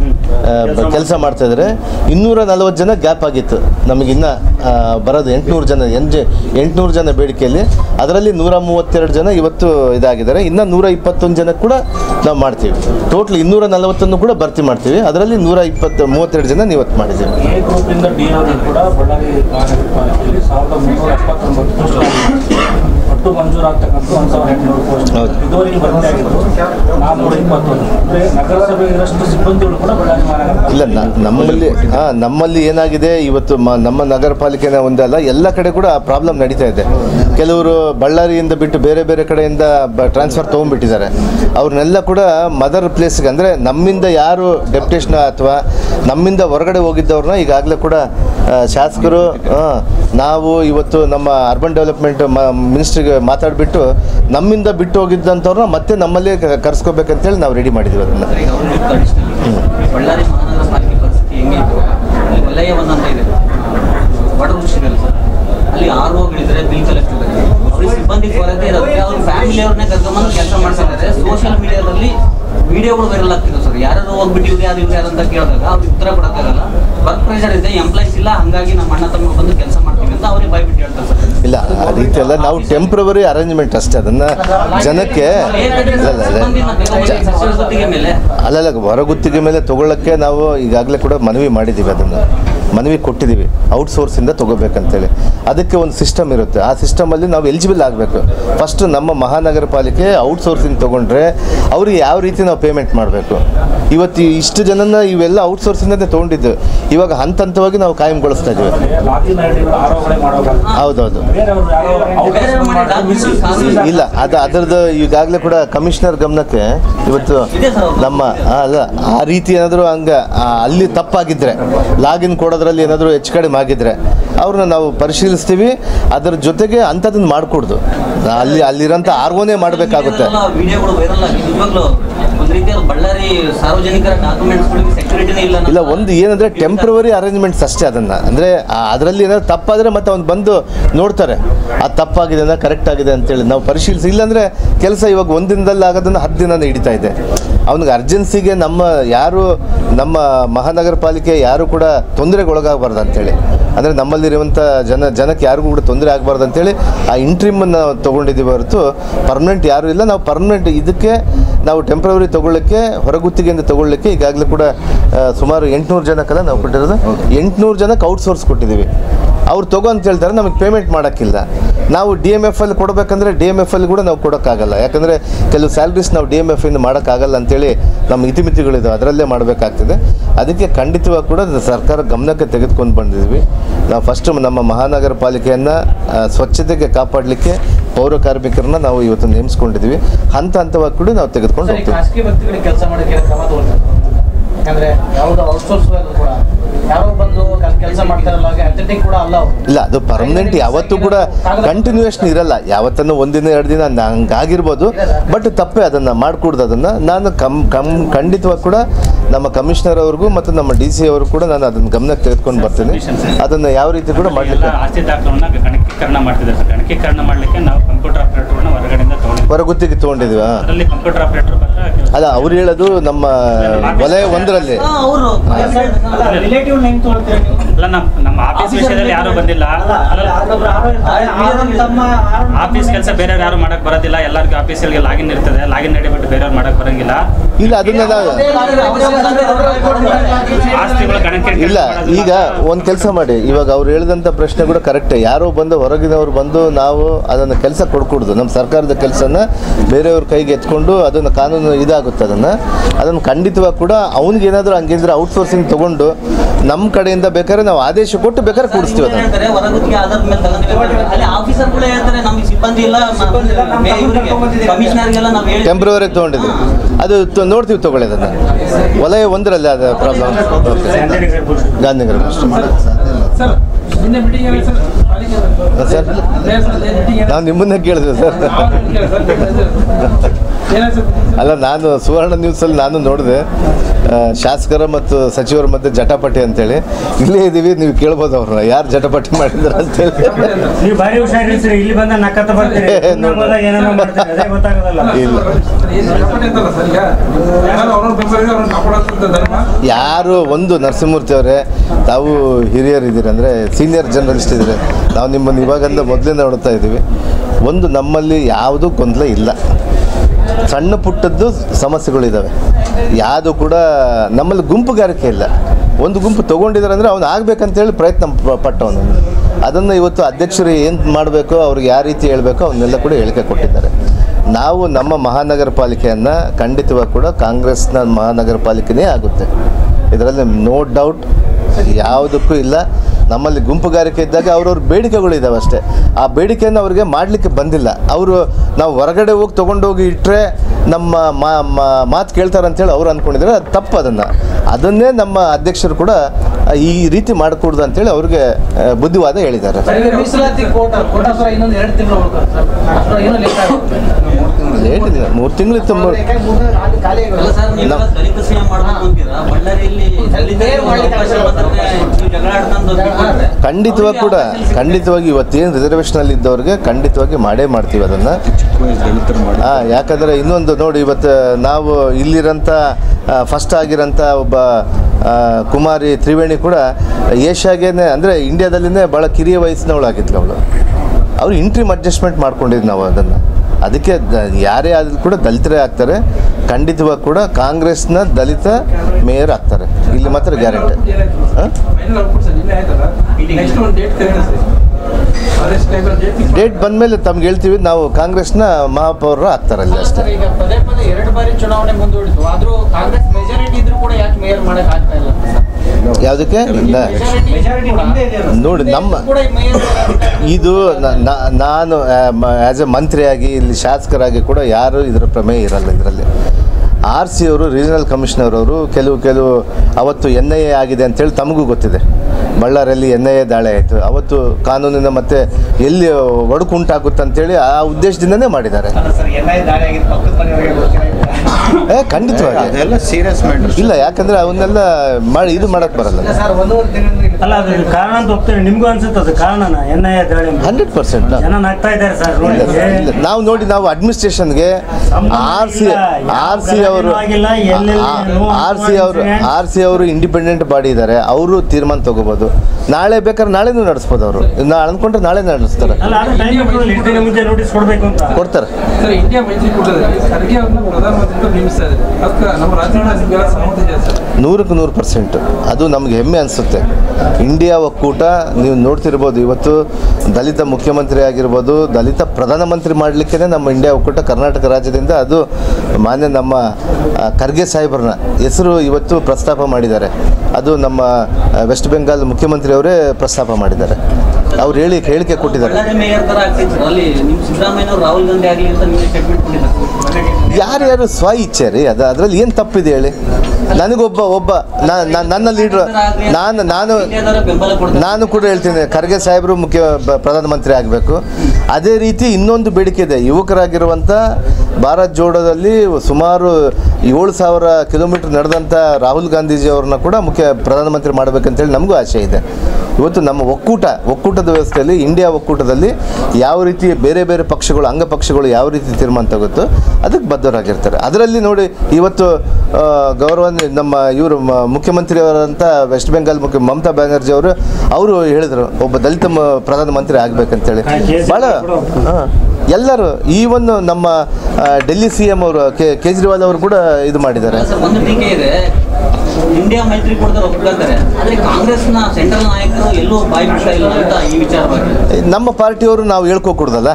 ಕೆಲಸ ಮಾಡ್ತಾ ಇದ್ದಾರೆ ಇನ್ನೂರ ನಲವತ್ತು ಜನ ಗ್ಯಾಪ್ ಆಗಿತ್ತು ನಮಗಿನ್ನ ಆ, ಬರೋದು ಎಂಟುನೂರು ಜನ ಎಂಜ್ ಎಂಟುನೂರು ಜನ ಬೇಡಿಕೆಯಲ್ಲಿ ಅದರಲ್ಲಿ ನೂರ ಮೂವತ್ತೆರಡು ಜನ ಇವತ್ತು ಇದಾಗಿದ್ದಾರೆ ಇನ್ನು ನೂರ ಇಪ್ಪತ್ತೊಂದು ಜನ ಕೂಡ ನಾವು ಮಾಡ್ತೀವಿ ಟೋಟಲ್ ಇನ್ನೂರ ನಲವತ್ತನ್ನು ಕೂಡ ಭರ್ತಿ ಮಾಡ್ತೀವಿ ಅದರಲ್ಲಿ ನೂರ ಇಪ್ಪತ್ತು ಮೂವತ್ತೆರಡು ಜನ ಇವತ್ತು ಮಾಡಿದ್ದೀವಿ ಎ ಗ್ರೂಪಿಂದ ಡಿ ಅವರು ಕೂಡ ಬಳ್ಳಾರಿ ಮಹಾನಗರ ಪಾಲಿಕೆಯಲ್ಲಿ ಸಾವಿರದ ಮುನ್ನೂರ ಎಪ್ಪತ್ತೊಂಬತ್ತು ಪೋಸ್ಟ್ ಆಗಿವೆ. ಬಟ್ ಒಟ್ಟು ಮಂಜೂರಾಗ್ತಕ್ಕಂಥ ಒಂದು ಸಾವಿರದ ಎಂಟುನೂರು ಪೋಸ್ಟ್ ಹೌದು. ಇದುವರೆಗೆ ಭರ್ತಿ ಆಗಿರೋದು ನಾನ್ನೂರ ಇಪ್ಪತ್ತೊಂದು ಅಂದ್ರೆ ನಗರಸಭೆ ಇರಷ್ಟು ಸಿಬ್ಬಂದಿಗಳು ಕೂಡ ಬಳ್ಳಾರಿ ಮಹಾನಗರ ಇಲ್ಲ ನ- ನಮ್ಮಲ್ಲಿ ಹಾಂ ನಮ್ಮಲ್ಲಿ ಏನಾಗಿದೆ ಇವತ್ತು ಮ ನಮ್ಮ ನಗರ ಪಾಲಿಕೆನ ಒಂದಲ್ಲ ಎಲ್ಲ ಕಡೆ ಕೂಡ ಪ್ರಾಬ್ಲಮ್ ನಡೀತಾ ಇದೆ ಕೆಲವರು ಬಳ್ಳಾರಿಯಿಂದ ಬಿಟ್ಟು ಬೇರೆ ಬೇರೆ ಕಡೆಯಿಂದ ಟ್ರಾನ್ಸ್ಫರ್ ತೊಗೊಂಡ್ಬಿಟ್ಟಿದ್ದಾರೆ ಅವ್ರನ್ನೆಲ್ಲ ಕೂಡ ಮದರ್ ಪ್ಲೇಸ್ಗೆ ಅಂದರೆ ನಮ್ಮಿಂದ ಯಾರು ಡೆಪ್ಟೇಷನ್ ಅಥವಾ ನಮ್ಮಿಂದ ಹೊರಗಡೆ ಹೋಗಿದ್ದವ್ರನ್ನ ಈಗಾಗಲೇ ಕೂಡ ಆ, ಶಾಸಕರು ಆ, ನಾವು ಇವತ್ತು ನಮ್ಮ ಅರ್ಬನ್ ಡೆವಲಪ್ಮೆಂಟ್ ಮಿನಿಸ್ಟ್ರಿಗೆ ಮಾತಾಡಿಬಿಟ್ಟು ನಮ್ಮಿಂದ ಬಿಟ್ಟು ಹೋಗಿದ್ದಂಥವ್ರನ್ನ ಮತ್ತೆ ನಮ್ಮಲ್ಲೇ ಕ- ಕರ್ಸ್ಕೋಬೇಕಂತೇಳಿ ನಾವು ರೆಡಿ ಮಾಡಿದ್ದೀವಿ ಅದನ್ನು ಈಗ ಅವರು ಅಡಿಷನಲಿ ಬಳ್ಳಾರಿ ಮಹಾನಗರ ಪಾಲಿಕೆ ಪರಿಸ್ಥಿತಿ ಹೆಂಗೆ ಇತ್ತು ಅಲ್ಲಿ ವಲಯ ಒಂದು ಅಂತ ಇದೆ ಬಡವರು ಸಿಗಲ್ಲ ಸರ್ ಅಲ್ಲಿ ಆರ್ ಓಗಳಿದ್ರೆ ಬಿಲ್ ಕಲೆಕ್ಟರ್ ಇದ್ದಾರೆ ಅವ್ರಿಗೆ ಸಿಬ್ಬಂದಿ ಕೊರತೆ ಇರುತ್ತೆ ಅವ್ರ ಫ್ಯಾಮಿಲಿ ಅವ್ರನ್ನೇ ಕರ್ಕೊಂಬಂದು ಕೆಲಸ ಮಾಡ್ತಿದ್ದಾರೆ ಸೋಷಿಯಲ್ ಮೀಡಿಯಾದಲ್ಲಿ ವಿಡಿಯೋಗಳು ವೈರಲ್ ಆಗ್ತಿದೆ ಸರ್ ಯಾರು ಹೋಗ್ಬಿಟ್ಟು ಇವ್ರು ಯಾರು ಇವ್ರು ಯಾರು ಅಂತ ಕೇಳಿದಾಗ ಅವ್ರಿಗೆ ಉತ್ತರ ಕೊಡೋಕ್ಕಾಗಲ್ಲ ವರ್ಕ್ ಪ್ರೆಷರ್ ಇದೆ ಎಂಪ್ಲಾಯ್ಸ್ ಇಲ್ಲ ಹಂಗಾಗಿ ನಮ್ಮ ಅಣ್ಣ ತಮ್ಮ ಬಂದು ಕೆಲಸ ಮಾಡ್ತೀವಿ ಅಂತ ಅವ್ರಿಗೆ ಬಾಯ್ಬಿಟ್ಟು ಹೇಳ್ತಾರೆ ಸರ್ ಇಲ್ಲ ಆ ರೀತಿ ಎಲ್ಲ ನಾವು ಟೆಂಪ್ರವರಿ ಅರೇಂಜ್ಮೆಂಟ್ ಅಷ್ಟೇ ಅದನ್ನು ಜನಕ್ಕೆ ಇಲ್ಲ, ಇಲ್ಲ, ಸಿಬ್ಬಂದಿನ ಇಲ್ಲ. ಜ- ಸಚಿವ ಗುತ್ತಿಗೆ ಮೇಲೆ ಅಲ್ಲಲ್ಲ ಹೊರಗುತ್ತಿಗೆ ಮೇಲೆ ತಗೊಳ್ಳೋಕ್ಕೆ ನಾವು ಈಗಾಗಲೇ ಕೂಡ ಮನವಿ ಮಾಡಿದ್ದೀವಿ ಅದನ್ನು ಮನವಿ ಕೊಟ್ಟಿದ್ದೀವಿ ಔಟ್ಸೋರ್ಸಿಂದ ತೊಗೋಬೇಕಂತೇಳಿ ಅದಕ್ಕೆ ಒಂದು ಸಿಸ್ಟಮ್ ಇರುತ್ತೆ ಆ ಸಿಸ್ಟಮಲ್ಲಿ ನಾವು ಎಲಿಜಿಬಲ್ ಆಗಬೇಕು ಫಸ್ಟ್ ನಮ್ಮ ಮಹಾನಗರ ಪಾಲಿಕೆ ಔಟ್ಸೋರ್ಸಿಂದ ತೊಗೊಂಡ್ರೆ ಅವ್ರಿಗೆ ಯಾವ ರೀತಿ ನಾವು ಪೇಮೆಂಟ್ ಮಾಡಬೇಕು ಇವತ್ತು ಈ ಇಷ್ಟು ಜನನ ಇವೆಲ್ಲ ಔಟ್ಸೋರ್ಸಿಂದನೇ ತೊಗೊಂಡಿದ್ದು ಇವಾಗ ಹಂತ ಹಂತವಾಗಿ ನಾವು ಕಾಯಂಗೊಳಿಸ್ತಾ ಇದ್ದೀವಿ ಲಾಗಿನ್ ಐಡಿಗಳು ಆರೋಪಣೆ ಮಾಡೋವಾಗ ಹೌದೌದು ಬೇರೆಯವರು ಯಾರೋ ಬೇರೆಯವ್ರು ಮಾಡಿ document ಖಾಲಿ ಇಲ್ಲ ಅದು ಅದರದ್ದು ಈಗಾಗಲೇ ಕೂಡ ಕಮಿಷನರ್ ಗಮನಕ್ಕೆ ಇವತ್ತು ಇದೆ ಸರ್ ಅವ್ರು. ನಮ್ಮ ಆ, ಅಲ್ಲ ಆ ರೀತಿ ಏನಾದರೂ ಹಂಗೆ ಅಲ್ಲಿ ತಪ್ಪಾಗಿದ್ದರೆ ಲಾಗಿನ್ ಕೊಡೋದ್ರಲ್ಲಿ ಏನಾದರೂ ಹೆಚ್ಚು ಕಡಿಮೆ ಆಗಿದ್ರೆ ಅವ್ರನ್ನ ನಾವು ಪರಿಶೀಲಿಸ್ತೀವಿ ಅದರ ಜೊತೆಗೆ ಅಂಥದ್ದನ್ನು ಮಾಡಿಕೊಡ್ದು ಅಲ್ಲಿ ಅಲ್ಲಿರೋಂಥ ಆರ್ ಓನೇ ಮಾಡಬೇಕಾಗುತ್ತೆ ವಿಡಿಯೋಗಳು ವೈರಲ್ ಆಗಿ ನಿಜವಾಗ್ಲೂ ಒಂದ್ ರೀತಿಯ ಬಳ್ಳಾರಿ ಸಾರ್ವಜನಿಕರ ಡಾಕ್ಯುಮೆಂಟ್ಸ್ಗಳಿಗೆ ಸೆಕ್ಯೂರಿಟಿನೇ ಇಲ್ಲ ಇಲ್ಲ ಒಂದು ಏನಂದರೆ ಟೆಂಪ್ರವರಿ ಅರೇಂಜ್ಮೆಂಟ್ಸ್ ಅಷ್ಟೇ ಅದನ್ನು ಅಂದರೆ ಅದರಲ್ಲಿ ಏನಾದ್ರು ತಪ್ಪಾದರೆ ಮತ್ತೆ ಅವ್ನು ಬಂದು ನೋಡ್ತಾರೆ ಅದು ತಪ್ಪಾಗಿದೆ ಅಂದ್ರೆ ಕರೆಕ್ಟ್ ಆಗಿದೆ ಅಂತೇಳಿ ನಾವು ಪರಿಶೀಲಿಸಿ ಇಲ್ಲಾಂದರೆ ಕೆಲಸ ಇವಾಗ ಒಂದು ದಿನದಲ್ಲಿ ಆಗೋದನ್ನು ಹತ್ತು ದಿನ ಹಿಡಿತಾ ಇದೆ ಅವನಿಗೆ ಅರ್ಜೆನ್ಸಿಗೆ ನಮ್ಮ ಯಾರು ನಮ್ಮ ಮಹಾನಗರ ಪಾಲಿಕೆ ಯಾರು ಕೂಡ ತೊಂದರೆಗೆ ಒಳಗಾಗಬಾರ್ದು ಅಂತೇಳಿ ಅಂದರೆ ನಮ್ಮಲ್ಲಿರುವಂಥ ಜನ ಜನಕ್ಕೆ ಯಾರಿಗೂ ಕೂಡ ತೊಂದರೆ ಆಗಬಾರ್ದು ಅಂತೇಳಿ ಆ ಇಂಟ್ರಿಮನ್ನು ತೊಗೊಂಡಿದ್ದೀವಿ ಹೊರತು ಪರ್ಮನೆಂಟ್ ಯಾರೂ ಇಲ್ಲ ನಾವು ಪರ್ಮನೆಂಟ್ ಇದಕ್ಕೆ ನಾವು ಟೆಂಪ್ರವರಿ ತೊಗೊಳ್ಳೋಕ್ಕೆ ಹೊರಗುತ್ತಿಗೆಯಿಂದ ತೊಗೊಳ್ಳೋಕ್ಕೆ ಈಗಾಗಲೇ ಕೂಡ ಆ, ಸುಮಾರು ಎಂಟುನೂರು ಜನಕ್ಕೆಲ್ಲ ನಾವು ಕೊಟ್ಟಿರೋದು ಎಂಟುನೂರು ಜನಕ್ಕೆ ಔಟ್ಸೋರ್ಸ್ ಕೊಟ್ಟಿದ್ದೀವಿ ಅವ್ರು ತಗೋ ಅಂತ ಹೇಳ್ತಾರೆ ನಮಗೆ ಪೇಮೆಂಟ್ ಮಾಡೋಕ್ಕಿಲ್ಲ ನಾವು ಡಿ ಎಮ್ ಎಫ್ ಅಲ್ಲಿ ಕೊಡಬೇಕಂದ್ರೆ ಡಿ ಎಮ್ ಎಫ್ ಅಲ್ಲಿ ಕೂಡ ನಾವು ಕೊಡೋಕ್ಕಾಗಲ್ಲ ಯಾಕಂದರೆ ಕೆಲವು ಸ್ಯಾಲ್ರೀಸ್ ನಾವು ಡಿ ಎಮ್ ಎಫ್ ಇಂದ ಮಾಡೋಕ್ಕಾಗಲ್ಲ ಅಂತೇಳಿ ನಮ್ಮ ಇತಿಮಿತಿಗಳಿದೆ ಅದರಲ್ಲೇ ಮಾಡಬೇಕಾಗ್ತದೆ ಅದಕ್ಕೆ ಖಂಡಿತವಾಗಿ ಕೂಡ ಅದು ಸರ್ಕಾರ ಗಮನಕ್ಕೆ ತೆಗೆದುಕೊಂಡು ಬಂದಿದ್ವಿ ನಾವು ಫಸ್ಟ್ ನಮ್ಮ ಮಹಾನಗರ ಪಾಲಿಕೆಯನ್ನು ಸ್ವಚ್ಛತೆಗೆ ಕಾಪಾಡಲಿಕ್ಕೆ ಪೌರ ಕಾರ್ಮಿಕರನ್ನ ನಾವು ಇವತ್ತು ನೇಮಿಸ್ಕೊಂಡಿದ್ದೀವಿ ಹಂತ ಹಂತವಾಗಿ ಕೂಡ ನಾವು ತೆಗೆದುಕೊಂಡು ಸರಿ, ಹೋಗ್ತೀವಿ ಖಾಸಗಿ ವ್ಯಕ್ತಿಗಳಿಗೆ ಕೆಲಸ ಮಾಡೋಕ್ಕೆ ಕ್ರಮ ತಗೊಳ್ತಾರೆ ಯಾಕಂದ್ರೆ ಯಾವುದೋ ಔಟ್ಸೋರ್ಸ್ ಕೂಡ ಯಾರೋ ಬಂದು ಕೆಲಸ ಮಾಡ್ತಾರಲ್ಲ ಹಾಗೆ ಅಥೆಂಟಿಕ್ ಕೂಡ ಅಲ್ಲ ಅವರು ಇಲ್ಲ ಅದು ಪರ್ಮನೆಂಟ್ ಯಾವತ್ತೂ ಕೂಡ ಕಂಟಿನ್ಯೂಯೇಷನ್ ಇರಲ್ಲ ಯಾವತ್ತನ್ನು ಒಂದಿನ ಎರಡು ದಿನ ನ- ಹಂಗಾಗಿರ್ಬೋದು ಬಟ್ ತಪ್ಪೇ ಅದನ್ನು ಮಾಡಿಕೊಡ್ದು ಅದನ್ನು ನಾನು ಕಮ್ ಕಮ್ ಖಂಡಿತವಾಗಿ ಕೂಡ ನಮ್ಮ ಕಮಿಷನರ್ ಅವ್ರಿಗೂ ಮತ್ತು ನಮ್ಮ ಡಿ ಸಿ ಅವರು ಕೂಡ ನಾನು ಅದನ್ನು ಗಮನಕ್ಕೆ ತೆಗೆದುಕೊಂಡು ಬರ್ತೀನಿ ಅದನ್ನು ಯಾವ ರೀತಿ ಕೂಡ ಎಲ್ಲ ಮಾಡಲಿಕ್ಕೆ ಆಸ್ತಿ ದಾಖಲನ್ನ ಗಣಕೀಕರಣ ಮಾಡ್ತಿದ್ದಾರೆ ಸರ್ ಗಣಕೀಕರಣ ಮಾಡಲಿಕ್ಕೆ ನಾವು ಕಂಪ್ಯೂಟರ್ ಆಪರೇಟರ್ನ ಹೊರಗಡೆಯಿಂದ ತಗೊಂಡಿದ್ದೀವಿ ಹೊರಗುತ್ತಿಗೆ ತೊಗೊಂಡಿದ್ವಿ ಹಾಂ ಅದರಲ್ಲಿ ಕಂಪ್ಯೂಟರ್ ಆಪರೇಟರ್ ಮಾತ್ರ ಅಲ್ಲ ಅವ್ರು ಹೇಳೋದು ನಮ್ಮ ವಲಯ ಒಂದರಲ್ಲಿ ಅವರು ರಿಲೇಟಿವ್ ನೇಮ್ ತಗೊಳ್ತೀರಾ ನೀವು ಅಲ್ಲ ನಮ್ಮ ನಮ್ಮ ಆಫೀಸ್ ವಿಷಯದಲ್ಲಿ ಯಾರು ಬಂದಿಲ್ಲ ಆಫೀಸ್ ಕೆಲಸ ಬೇರೆಯವ್ರು ಯಾರು ಮಾಡಕ್ ಬರೋದಿಲ್ಲ ಎಲ್ಲರಿಗೂ ಆಫೀಸಲ್ಲಿ ಲಾಗಿನ್ ಇರ್ತದೆ ಲಾಗಿನ್ ನಡಿಬಿಟ್ಟು ಬೇರೆಯವ್ರು ಮಾಡಕ್ ಬರಂಗಿಲ್ಲ ಇಲ್ಲ ಅದನ್ನ ನಾವು ಆಸ್ತಿಗಳು ಗಣಕೀಕರಣ ಇಲ್ಲ ಮಾಡೋದು ಈಗ ಒಂದು ಕೆಲಸ ಮಾಡಿ ಇವಾಗ ಅವ್ರು ಹೇಳಿದಂಥ ಪ್ರಶ್ನೆ ಕೂಡ ಕರೆಕ್ಟೇ ಯಾರೋ ಬಂದು ಹೊರಗಿನವ್ರು ಬಂದು ನಾವು ಅದನ್ನು ಕೆಲಸ ಕೊಡ್ಕೊಡ್ದು ನಮ್ಮ ಸರ್ಕಾರದ ಕೆಲಸನ ಬೇರೆಯವ್ರ ಕೈಗೆ ಎತ್ಕೊಂಡು ಅದನ್ನು ಕಾನೂನು ಇದಾಗುತ್ತೆ ಅದನ್ನು ಅದನ್ನು ಖಂಡಿತವಾಗಿ ಕೂಡ ಅವ್ನಿಗೆ ಏನಾದರೂ ಹಂಗಿದ್ರೆ ಔಟ್ಸೋರ್ಸಿಂಗ್ ತೊಗೊಂಡು ನಮ್ಮ ಕಡೆಯಿಂದ ಬೇಕಾದ್ರೆ ನಾವು ಆದೇಶ ಕೊಟ್ಟು ಬೇಕಾದ್ರೆ ಕೂಡಿಸ್ತೀವಿ ಅದನ್ನು ಹೇಳ್ತಾರೆ ಹೊರಗುತ್ತಿಗೆ ಆಧಾರದ ಮೇಲೆ ತಗೊಂಡಿದ್ದೀವಿ ಅಲ್ಲಿ ಆಫೀಸರ್ ಕೂಡ ಹೇಳ್ತಾರೆ ನಮಗೆ ಸಿಬ್ಬಂದಿ ಇಲ್ಲ ಕಮಿಷನರ್ಗೆಲ್ಲ ನಾವು ಹೇಳಿ ಟೆಂಪ್ರವರಿ ತೊಗೊಂಡಿದ್ವಿ ಅದು ತ- ನೋಡ್ತೀವಿ ತಗೊಳ್ಳಿ ಅದನ್ನು ವಲಯ ಒಂದರಲ್ಲಿ ಅದು ಪ್ರಾಬ್ಲಮ್ ಗಾಂಧಿನಗರ ಸರ್ ನಿನ್ನೆ ಮೀಟಿಂಗ್ ಅಲ್ಲಿ ಸರ್ ಪಾಲಿಕೆ ಸರ್ ಮೀಟಿಂಗ್ ನಾವು ನಿಮ್ಮನ್ನೇ ಕೇಳಿದ್ವಿ ಸರ್ ಅಲ್ಲ ನಾನು ಸುವರ್ಣ ನ್ಯೂಸಲ್ಲಿ ನಾನು ನೋಡಿದೆ ಆ, ಶಾಸಕರ ಮತ್ತು ಸಚಿವರ ಮಧ್ಯೆ ಜಟಾಪಟಿ ಅಂತೇಳಿ ಇಲ್ಲೇ ಇದ್ದೀವಿ ನೀವು ಕೇಳ್ಬೋದು ಅವ್ರನ್ನ ಯಾರು ಜಟಾಪಟಿ ಮಾಡಿದ್ರು ಅಂತೇಳಿ ನೀವು ಭಾರಿ ಹುಷಾರಿ ಸರ್ ಇಲ್ಲಿ ಬಂದ ನಕ್ಕತ್ತ ಬರ್ತೀರಿ ಏ, ನೋಡಿ. ಹೋದಾಗ ಏನೇನೋ ಮಾಡ್ತೀರಿ ಅದೇ ಗೊತ್ತಾಗೋದಲ್ಲ ಇಲ್ಲ ಯಾರು ಒಂದು ನರಸಿಂಹಮೂರ್ತಿ ಅವರೇ ತಾವು ಹಿರಿಯರು ಇದ್ದೀರಿ ಅಂದರೆ ಸೀನಿಯರ್ ಜರ್ನಲಿಸ್ಟ್ ಇದ್ದೀರಿ ನಾವು ನಿಮ್ಮನ್ನು ಇವಾಗಿಂದ ಮೊದಲಿಂದ ನೋಡ್ತಾ ಇದ್ದೀವಿ ಒಂದು ನಮ್ಮಲ್ಲಿ ಯಾವುದೂ ಗೊಂದಲ ಇಲ್ಲ ಸಣ್ಣ ಪುಟ್ಟದ್ದು ಸಮಸ್ಯೆಗಳಿದ್ದಾವೆ ಯಾವುದು ಕೂಡ ನಮ್ಮಲ್ಲಿ ಗುಂಪುಗಾರಿಕೆ ಇಲ್ಲ ಒಂದು ಗುಂಪು ತೊಗೊಂಡಿದ್ದಾರೆ ಅಂದರೆ ಅವ್ನು ಆಗ್ಬೇಕಂತೇಳಿ ಪ್ರಯತ್ನ ಪ- ಪಟ್ಟವನು ಅದನ್ನು ಇವತ್ತು ಅಧ್ಯಕ್ಷರು ಏನು ಮಾಡಬೇಕು ಅವ್ರಿಗೆ ಯಾವ ರೀತಿ ಹೇಳಬೇಕು ಅವನ್ನೆಲ್ಲ ಕೂಡ ಹೇಳಿಕೆ ಕೊಟ್ಟಿದ್ದಾರೆ ನಾವು ನಮ್ಮ ಮಹಾನಗರ ಪಾಲಿಕೆಯನ್ನು ಖಂಡಿತವಾಗಿ ಕೂಡ ಕಾಂಗ್ರೆಸ್ನ ಮಹಾನಗರ ಪಾಲಿಕೆನೇ ಆಗುತ್ತೆ ಇದರಲ್ಲಿ ನೋ ಡೌಟ್ ಯಾವುದಕ್ಕೂ ಇಲ್ಲ ನಮ್ಮಲ್ಲಿ ಗುಂಪುಗಾರಿಕೆ ಇದ್ದಾಗ ಅವ್ರವ್ರ ಬೇಡಿಕೆಗಳು ಇದ್ದಾವೆ ಅಷ್ಟೇ ಆ ಬೇಡಿಕೆಯನ್ನು ಅವ್ರಿಗೆ ಮಾಡಲಿಕ್ಕೆ ಬಂದಿಲ್ಲ ಅವರು ನಾವು ಹೊರಗಡೆ ಹೋಗಿ ತೊಗೊಂಡೋಗಿ ಇಟ್ಟರೆ ನಮ್ಮ ಮಾ ಮಾತು ಕೇಳ್ತಾರೆ ಅಂತೇಳಿ ಅವ್ರು ಅಂದ್ಕೊಂಡಿದ್ದಾರೆ ಅದು ತಪ್ಪು ಅದನ್ನು ಅದನ್ನೇ ನಮ್ಮ ಅಧ್ಯಕ್ಷರು ಕೂಡ ಈ ರೀತಿ ಮಾಡಕೂಡ್ದು ಅಂತೇಳಿ ಅವ್ರಿಗೆ ಆ, ಬುದ್ಧಿವಾದ ಹೇಳಿದ್ದಾರೆ ಸರ್, ಈಗ ಮೀಸಲಾತಿ ಕೋಟ ಕೋಟ ಸರ್ ಇನ್ನೊಂದು ಎರಡು ತಿಂಗಳು ಉಳ್ಕೊಂಡು ಸರ್ ಅಷ್ಟು ಇನ್ನೂ ಲೇಟ್ ಆಗುತ್ತೆ ಲೇಟ್ ಇಲ್ಲ ಮೂರು ತಿಂಗಳಿತ್ತು ಮೂರು ಯಾಕಂದ್ರೆ ಮೂರನೇ ರಾಜ್ಯ ಖಾಲಿ ಅಲ್ಲ ಆಗಿರೋದು. ಸರ್ ನೀವು ನಮ್ಮ- ದಲಿತ ಸಿಎಂ ಮಾಡ್ಬೇಕು ಅಂತೀರಾ ಬಳ್ಳಾರಿಯಲ್ಲಿ ದಲಿತರಿಗೆ ಒಂದು ಅವಕಾಶ ಬಂದ್ರೆ ನೀವು ಜಗಳ ಆಡ್ಕೊಂಡು ಬಿಟ್ಬಿಟ್ರೆ ಖಂಡಿತವಾಗಿ ಕೂಡ ಖಂಡಿತವಾಗಿ ಇವತ್ತೇನು ರಿಸರ್ವೇಷನಲ್ಲಿ ಇದ್ದವ್ರಿಗೆ ಖಂಡಿತವಾಗಿ ಮಾಡೇ ಮಾಡ್ತೀವಿ ಅದನ್ನು ಹಾಂ ಯಾಕಂದರೆ ಇನ್ನೊಂದು ನೋಡಿ ಇವತ್ತು ನಾವು ಇಲ್ಲಿರೋಂಥ ಫಸ್ಟ್ ಆಗಿರೋಂಥ ಒಬ್ಬ ಆ, ಕುಮಾರಿ ತ್ರಿವೇಣಿ ಕೂಡ ಏಷ್ಯಾಗೇನೆ ಅಂದರೆ ಇಂಡಿಯಾದಲ್ಲಿನೇ ಭಾಳ ಕಿರಿಯ ವಯಸ್ಸಿನವಳಾಗಿದ್ಲು ಅವಳು ಅವ್ರು ಇಂಟ್ರಿಮ್ ಅಡ್ಜಸ್ಟ್ಮೆಂಟ್ ಮಾಡ್ಕೊಂಡಿದ್ದು ನಾವು ಅದನ್ನು ಅದಕ್ಕೆ ದ ಯಾರೇ ಆದರೂ ಕೂಡ ದಲಿತರೇ ಆಗ್ತಾರೆ ಖಂಡಿತವಾಗಿ ಕೂಡ ಕಾಂಗ್ರೆಸ್ನ ದಲಿತ ಮೇಯರ್ ಆಗ್ತಾರೆ ಇಲ್ಲಿ ಮಾತ್ರ ಗ್ಯಾರಂಟಿ ಹಾಂ ಫೈನಲ್ ಔಟ್ಪುಟ್ ಸರ್ ನಿನ್ನೆ ಆಯ್ತಲ್ಲ ನೆಕ್ಸ್ಟ್ ಒಂದು ಡೇಟ್ ಕರೀತಾರೆ ಸರ್ ಆದಷ್ಟು ಬೇಗ ಡೇಟ್ ಫಿಕ್ಸ್ ಡೇಟ್ ಬಂದಮೇಲೆ ತಮ್ಗೆ ಹೇಳ್ತೀವಿ ನಾವು ಕಾಂಗ್ರೆಸ್ನ ಮಹಾಪೌರರು ಆಗ್ತಾರಲ್ಲಿ ಅಷ್ಟೇ ಸರ್, ಈಗ ಪದೇ ಪದೇ ಎರಡು ಬಾರಿ ಚುನಾವಣೆ ಮುಂದೂಡಿತು ಆದ್ರೂ ಕಾಂಗ್ರೆಸ್ ಮೆಜಾರಿಟಿ ಇದ್ರೂ ಕೂಡ ಯಾಕೆ ಮೇಯರ್ ಮಾಡಕ್ ಆಗ್ತಾ ಇಲ್ಲ ಯಾವುದಕ್ಕೆ ನ- ಮೆಜಾರಿಟಿ ನಿಮ್ದೇ ಇದೆ ಅದು. ನೋಡಿ ನಮ್ಮ ಕೂಡ ಈ ಮೇಯರ್ ಇದು ನ- ನ- ನಾನು ಆ್ಯಸ್ ಎ ಮಂತ್ರಿಯಾಗಿ ಇಲ್ಲಿ ಶಾಸಕರಾಗಿ ಕೂಡ ಯಾರು ಇದರ ಪ್ರಮೇಯ ಇರಲ್ಲ ಇದರಲ್ಲಿ ಆರ್ ಸಿ ಅವರು ರೀಜನಲ್ ಕಮಿಷನರ್ ಅವರು ಕೆಲವು ಕೆಲವು ಅವತ್ತು ಎನ್ ಐ ಎ ಆಗಿದೆ ಅಂತೇಳಿ ತಮಗೂ ಗೊತ್ತಿದೆ ಬಳ್ಳಾರಿಯಲ್ಲಿ ಎನ್ ಐ ಎ ದಾಳಿ ಆಯಿತು ಅವತ್ತು ಕಾನೂನಿನ ಮತ್ತೆ ಎಲ್ಲಿ ಒಡಕು ಉಂಟಾಗುತ್ತೆ ಅಂತೇಳಿ ಆ ಉದ್ದೇಶದಿಂದನೇ ಮಾಡಿದ್ದಾರೆ ಅಲ್ಲ ಸರ್ ಎನ್ ಐ ದಾಳಿ ಆಗಿದ್ದು ಪಕ್ಕದ ಮನೆಯವರಿಗೆ ಗೊತ್ತಿಲ್ಲ ಏ ಖಂಡಿತವಾಗಿ ಅದೆಲ್ಲ ಸೀರಿಯಸ್ ಮ್ಯಾಟರ್ ಇಲ್ಲ ಯಾಕಂದರೆ ಅವನ್ನೆಲ್ಲ ಮಾಡಿ ಇದು ಮಾಡೋಕ್ಕೆ ಬರಲ್ಲ ಸರ್ ಒಂದೂವರೆ ತಿಂಗಳಿಂದ ಅಲ್ಲ ಅದು ಕಾರಣ ಅಂತ ಒಪ್ತೀನಿ ನಿಮ್ಗೂ ಅನ್ಸುತ್ತೆ ಅದು ಕಾರಣನ ಎನ್ ಐ ದಾಳಿ ಅಂತ. ಹಂಡ್ರೆಡ್ ಪರ್ಸೆಂಟ್ ಜನ ನಗ್ತಾ ಇದ್ದಾರೆ ಸರ್ ಇಲ್ಲ, ನೋಡಿ ಇಲ್ಲ. ನಾವು ನೋಡಿ ನಾವು ಅಡ್ಮಿನಿಸ್ಟ್ರೇಷನ್ಗೆ ಆರ್ ಸಿ ಇಲ್ಲ, ಯಾವ ಆರ್ ಸಿ ಅವರು ಗಲಾಟೆನೂ ಆಗಿಲ್ಲ, ಎಲ್ಲೆಲ್ಲಿ ಏನು ಆರ್ ಸಿ ಅವರು incident? ಆರ್ ಸಿ ಅವರು ಇಂಡಿಪೆಂಡೆಂಟ್ ಬಾಡಿ ಇದ್ದಾರೆ ಅವರು ತೀರ್ಮಾನ ತಗೋಬೋದು ನಾಳೆ ಬೇಕಾದ್ರೆ ನಾಳೆನೂ ನಡೆಸ್ಬೋದು ಅವರು ನಾ ಅನ್ಕೊಂಡ್ರೆ ನಾಳೆ ನಡೆಸ್ತಾರೆ ಅಲ್ಲ ಅದು ಟೈಮ್ ಇರ್ತದಲ್ಲ ಎಷ್ಟು ದಿನ ಮುಂಚೆ ನೋಟಿಸ್ ಕೊಡಬೇಕು ಅಂತ ಕೊಡ್ತಾರೆ ಸರ್ ಇಂಡಿಯಾ ಮೈತ್ರಿಕೂಟದಲ್ಲಿ ಖರ್ಗೆ ಅವ್ರನ್ನ ಪ್ರಧಾನಮಂತ್ರಿ ನೇಮಿಸ್ತಾ ಇದೆ ಅದಕ್ಕೆ ನಮ್ಮ ರಾಜಕಾರಣ ನಿಮಗೆಲ್ಲ ಸಹಮತ ಇದೆ ಸರ್ ನೂರಕ್ಕೆ ನೂರು ಪರ್ಸೆಂಟ್ ಅದು ನಮಗೆ ಹೆಮ್ಮೆ ಅನಿಸುತ್ತೆ ಇಂಡಿಯಾ ಒಕ್ಕೂಟ ನೀವು ನೋಡ್ತಿರ್ಬೋದು ಇವತ್ತು ದಲಿತ ಮುಖ್ಯಮಂತ್ರಿ ಆಗಿರ್ಬೋದು ದಲಿತ ಪ್ರಧಾನಮಂತ್ರಿ ಮಾಡಲಿಕ್ಕೆ ನಮ್ಮ ಇಂಡಿಯಾ ಒಕ್ಕೂಟ ಕರ್ನಾಟಕ ರಾಜ್ಯದಿಂದ ಅದು ಮಾನ್ಯ ನಮ್ಮ ಆ, ಖರ್ಗೆ ಸಾಹೇಬ್ರನ್ನ ಹೆಸರು ಇವತ್ತು ಪ್ರಸ್ತಾಪ ಮಾಡಿದ್ದಾರೆ ಅದು ನಮ್ಮ ಆ, ವೆಸ್ಟ್ ಬೆಂಗಾಲ್ ಮುಖ್ಯಮಂತ್ರಿ ಅವರೇ ಪ್ರಸ್ತಾಪ ಮಾಡಿದ್ದಾರೆ ಅವ್ರು ಹೇಳಿ ಹೇಳಿಕೆ ಕೊಟ್ಟಿದ್ದಾರೆ ಬಳ್ಳಾರಿ ಮೇಯರ್ ತರ ಆಗ್ತಿತ್ತು ಅಲ್ಲಿ ನಿಮ್ ಸಿದ್ದರಾಮಯ್ಯನವರು ರಾಹುಲ್ ಗಾಂಧಿ ಆಗಲಿ ಅಂತ ನಿಮಗೆ ಸ್ಟೇಟ್ಮೆಂಟ್ ಕೊಟ್ಟಿದ್ದಾರೆ ಯಾರ್ಯಾರು ಸ್ವ ಇಚ್ಛೆ ರೀ ಅದು ಅದರಲ್ಲಿ ಏನು ತಪ್ಪಿದೆ ಹೇಳಿ ನನಗೊಬ್ಬ ಒಬ್ಬ ನಾ- ನಾ- ನನ್ನ ಲೀಡ್ರ್ ನಾನು ನಾನು ಇಂಡಿಯಾದವರ ಬೆಂಬಲ ಕೊಡ್ತಾರೆ ನಾನು ಕೂಡ ಹೇಳ್ತೀನಿ ಖರ್ಗೆ ಸಾಹೇಬರು ಮುಖ್ಯ ಬ- ಪ್ರಧಾನಮಂತ್ರಿ ಆಗಬೇಕು ಅದೇ ರೀತಿ ಇನ್ನೊಂದು ಬೇಡಿಕೆ ಇದೆ ಯುವಕರಾಗಿರುವಂಥ ಭಾರತ್ ಜೋಡೋದಲ್ಲಿ ಸುಮಾರು ಏಳು ಸಾವಿರ ಕಿಲೋಮೀಟರ್ ನಡೆದಂಥ ರಾಹುಲ್ ಗಾಂಧೀಜಿ ಅವ್ರನ್ನ ಕೂಡ ಮುಖ್ಯ ಪ್ರಧಾನಮಂತ್ರಿ ಮಾಡಬೇಕಂತೇಳಿ ನಮಗೂ ಆಸೆ ಇದೆ ಇವತ್ತು ನಮ್ಮ ಒಕ್ಕೂಟ ಒಕ್ಕೂಟದ ವ್ಯವಸ್ಥೆಯಲ್ಲಿ ಇಂಡಿಯಾ ಒಕ್ಕೂಟದಲ್ಲಿ ಯಾವ ರೀತಿ ಬೇರೆ ಬೇರೆ ಪಕ್ಷಗಳು ಅಂಗ ಪಕ್ಷಗಳು ಯಾವ ರೀತಿ ತೀರ್ಮಾನ ತಗುತ್ತೋ ಅದಕ್ಕೆ ಬದ್ಧರಾಗಿರ್ತಾರೆ ಅದರಲ್ಲಿ ನೋಡಿ ಇವತ್ತು ಆ, ಗೌರವ ನಮ್ಮ ಇವರು ಮುಖ್ಯಮಂತ್ರಿಯವರಂತ ವೆಸ್ಟ್ ಬೆಂಗಾಲ್ ಮುಖ್ಯ ಮಮತಾ ಬ್ಯಾನರ್ಜಿ ಅವರು ಅವರು ಹೇಳಿದರು ಒಬ್ಬ ದಲಿತ ಮ- ಪ್ರಧಾನಮಂತ್ರಿ ಆಗಬೇಕಂತೇಳಿ ಹಾ, ಕೇಜ್ರಿವಾಲ್ ಭಾಳ ಕೂಡ. ಹಾಂ ಎಲ್ಲರೂ ಈವನ್ ನಮ್ಮ ಆ, ಡೆಲ್ಲಿ ಸಿ ಎಂ ಅವರು ಕೆ ಕೇಜ್ರಿವಾಲ್ ಅವರು ಕೂಡ ಇದು ಮಾಡಿದ್ದಾರೆ ಸರ್ ಒಂದು ಟೀಕೆ ಇದೆ ಇಂಡಿಯಾ ಮೈತ್ರಿಕೂಟದವ್ರು ಒಪ್ಕೊಳ್ತಾರೆ ಆದ್ರೆ ಕಾಂಗ್ರೆಸ್ನ ಸೆಂಟ್ರಲ್ ನಾಯಕರು ಎಲ್ಲೂ ಬಾಯಿ ಬಿಡ್ತಾ ಇಲ್ಲ ಅಂತ ಈ ವಿಚಾರವಾಗಿ ನಮ್ಮ ಪಾರ್ಟಿಯವರು ನಾವು ಹೇಳ್ಕೊಕೊಡ್ದಲ್ಲ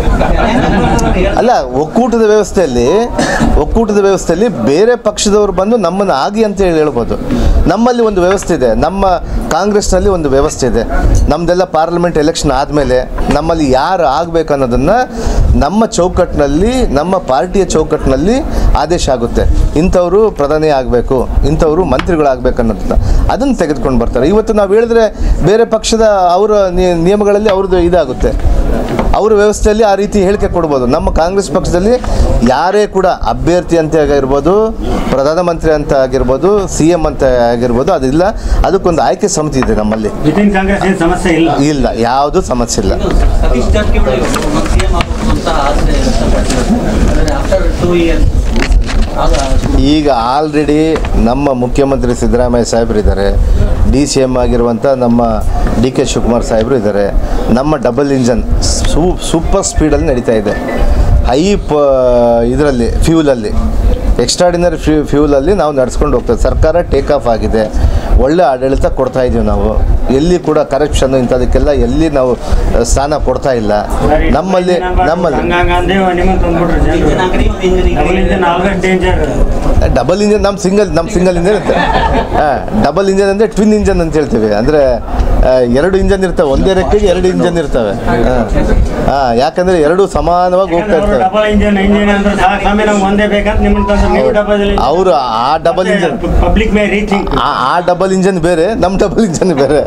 ಅಲ್ಲ ಒಕ್ಕೂಟದ ವ್ಯವಸ್ಥೆಯಲ್ಲಿ ಒಕ್ಕೂಟದ ವ್ಯವಸ್ಥೆಯಲ್ಲಿ ಬೇರೆ ಪಕ್ಷದವರು ಬಂದು ನಮ್ಮನ್ನು ಆಗಿ ಅಂತ ಹೇಳಿ ಹೇಳ್ಬೋದು ನಮ್ಮಲ್ಲಿ ಒಂದು ವ್ಯವಸ್ಥೆ ಇದೆ ನಮ್ಮ ಕಾಂಗ್ರೆಸ್ನಲ್ಲಿ ಒಂದು ವ್ಯವಸ್ಥೆ ಇದೆ ನಮ್ಮದೆಲ್ಲ ಪಾರ್ಲಿಮೆಂಟ್ ಎಲೆಕ್ಷನ್ ಆದಮೇಲೆ ನಮ್ಮಲ್ಲಿ ಯಾರು ಆಗಬೇಕು ಅನ್ನೋದನ್ನು ನಮ್ಮ ಚೌಕಟ್ಟಿನಲ್ಲಿ ನಮ್ಮ ಪಾರ್ಟಿಯ ಚೌಕಟ್ಟಿನಲ್ಲಿ ಆದೇಶ ಆಗುತ್ತೆ ಇಂಥವರು ಪ್ರಧಾನಿ ಆಗಬೇಕು ಇಂಥವರು ಮಂತ್ರಿಗಳಾಗಬೇಕು ಅನ್ನೋದನ್ನ ಅದನ್ನು ತೆಗೆದುಕೊಂಡು ಬರ್ತಾರೆ ಇವತ್ತು ನಾವು ಹೇಳಿದ್ರೆ ಬೇರೆ ಪಕ್ಷದ ಅವರ ನಿ- ನಿಯಮಗಳಲ್ಲಿ ಅವ್ರದ್ದು ಇದಾಗುತ್ತೆ ಅವ್ರ ವ್ಯವಸ್ಥೆಯಲ್ಲಿ ಆ ರೀತಿ ಹೇಳಿಕೆ ಕೊಡ್ಬೋದು ನಮ್ಮ ಕಾಂಗ್ರೆಸ್ ಪಕ್ಷದಲ್ಲಿ ಯಾರೇ ಕೂಡ ಅಭ್ಯರ್ಥಿ ಅಂತ ಆಗಿರ್ಬೋದು ಪ್ರಧಾನಮಂತ್ರಿ ಅಂತ ಆಗಿರ್ಬೋದು ಸಿ ಎಂ ಅಂತ ಆಗಿರ್ಬೋದು ಅದಿಲ್ಲ ಅದಕ್ಕೊಂದು ಆಯ್ಕೆ ಸಮಿತಿ ಇದೆ ನಮ್ಮಲ್ಲಿ ವಿತಿನ್ ಕಾಂಗ್ರೆಸ್ ಏನು ಸಮಸ್ಯೆ ಇಲ್ಲ ಇಲ್ಲ ಯಾವುದೂ ಸಮಸ್ಯೆ ಇಲ್ಲ ಇನ್ನು ಸತೀಶ್ ಜಾರಕಿಹೊಳಿ ಮತ್ತೆ ಸಿಎಂ ಆಗಬೇಕು ಅಂತ ಆಸೆ ವ್ಯಕ್ತಪಡಿಸಿದ್ದಾರೆ ಆಫ್ಟರ್ ಟೂ ಇಯರ್ಸ್ ಆಗ ಈಗ ಆಲ್ರೆಡಿ ನಮ್ಮ ಮುಖ್ಯಮಂತ್ರಿ ಸಿದ್ದರಾಮಯ್ಯ ಸಾಹೇಬರು ಇದ್ದಾರೆ ಡಿ ಸಿ ಎಮ್ ಆಗಿರುವಂಥ ನಮ್ಮ ಡಿ ಕೆ ಶಿವಕುಮಾರ್ ಸಾಹೇಬರು ಇದ್ದಾರೆ ನಮ್ಮ ಡಬಲ್ ಇಂಜನ್ ಸೂ ಸೂಪರ್ ಸ್ಪೀಡಲ್ಲಿ ನಡೀತಾ ಇದೆ ಹೈ ಪ ಇದರಲ್ಲಿ ಫ್ಯೂಲಲ್ಲಿ ಎಕ್ಸ್ಟ್ರಾಡಿನರಿ ಫ್ಯೂ ಫ್ಯೂಲಲ್ಲಿ ನಾವು ನಡ್ಸ್ಕೊಂಡು ಹೋಗ್ತೇವೆ ಸರ್ಕಾರ ಟೇಕ್ ಆಫ್ ಆಗಿದೆ ಒಳ್ಳೆ ಆಡಳಿತ ಕೊಡ್ತಾ ಇದ್ದೀವಿ ನಾವು ಎಲ್ಲಿ ಕೂಡ ಕರಪ್ಷನ್ ಇಂಥದಕ್ಕೆಲ್ಲ ಎಲ್ಲಿ ನಾವು ಆ, ಸ್ಥಾನ ಕೊಡ್ತಾ ಇಲ್ಲ ನಮ್ಮಲ್ಲಿ ನಮ್ಮಲ್ಲಿ ಹಂಗಂಗಂದೇ ನಿಮ್ಮನ್ನು ತಂದ್ಬಿಟ್ರು ಜನರು ಇಂಜಿನ್ ಅಂಗಡಿ ಒಂದು engine double engine always danger double engine ನಮ್ಮ ಸಿಂಗಲ್ ನಮ್ಮ ಸಿಂಗಲ್ ಇಂಜನ್ ಇರುತ್ತೆ ಹಾಂ ಡಬಲ್ ಇಂಜನ್ ಅಂದರೆ ಟ್ವಿನ್ ಇಂಜನ್ ಅಂತ ಹೇಳ್ತೀವಿ ಅಂದರೆ ಎರಡು ಇಂಜನ್ ಇರ್ತವೆ ಒಂದೇ ರೆಕ್ಕೆಗೆ ಎರಡು ಇಂಜನ್ ಇರ್ತವೆ ಹಾಂ ಹಾಂ ಯಾಕಂದರೆ ಎರಡು ಸಮಾನವಾಗಿ ಹೋಗ್ತಾ ಇರ್ತವೆ ಡಬಲ್ ಇಂಜಿನ್ ಇಂಜಿನ್ ಅಂದ್ರೆ ಸಾಕು ಸ್ವಾಮಿ ನಮ್ಗೆ ಒಂದೇ ಬೇಕಂತ ನಿಮ್ಮನ್ನು ತಂದ್ರೆ ನೀವು ಡಬಲ್ ಅವರು ಆ double engine public may reaching ಆ ಆ ಡಬಲ್ ಇಂಜನ್ ಬೇರೆ ನಮ್ಮ ಡಬಲ್ ಇಂಜನ್ ಬೇರೆ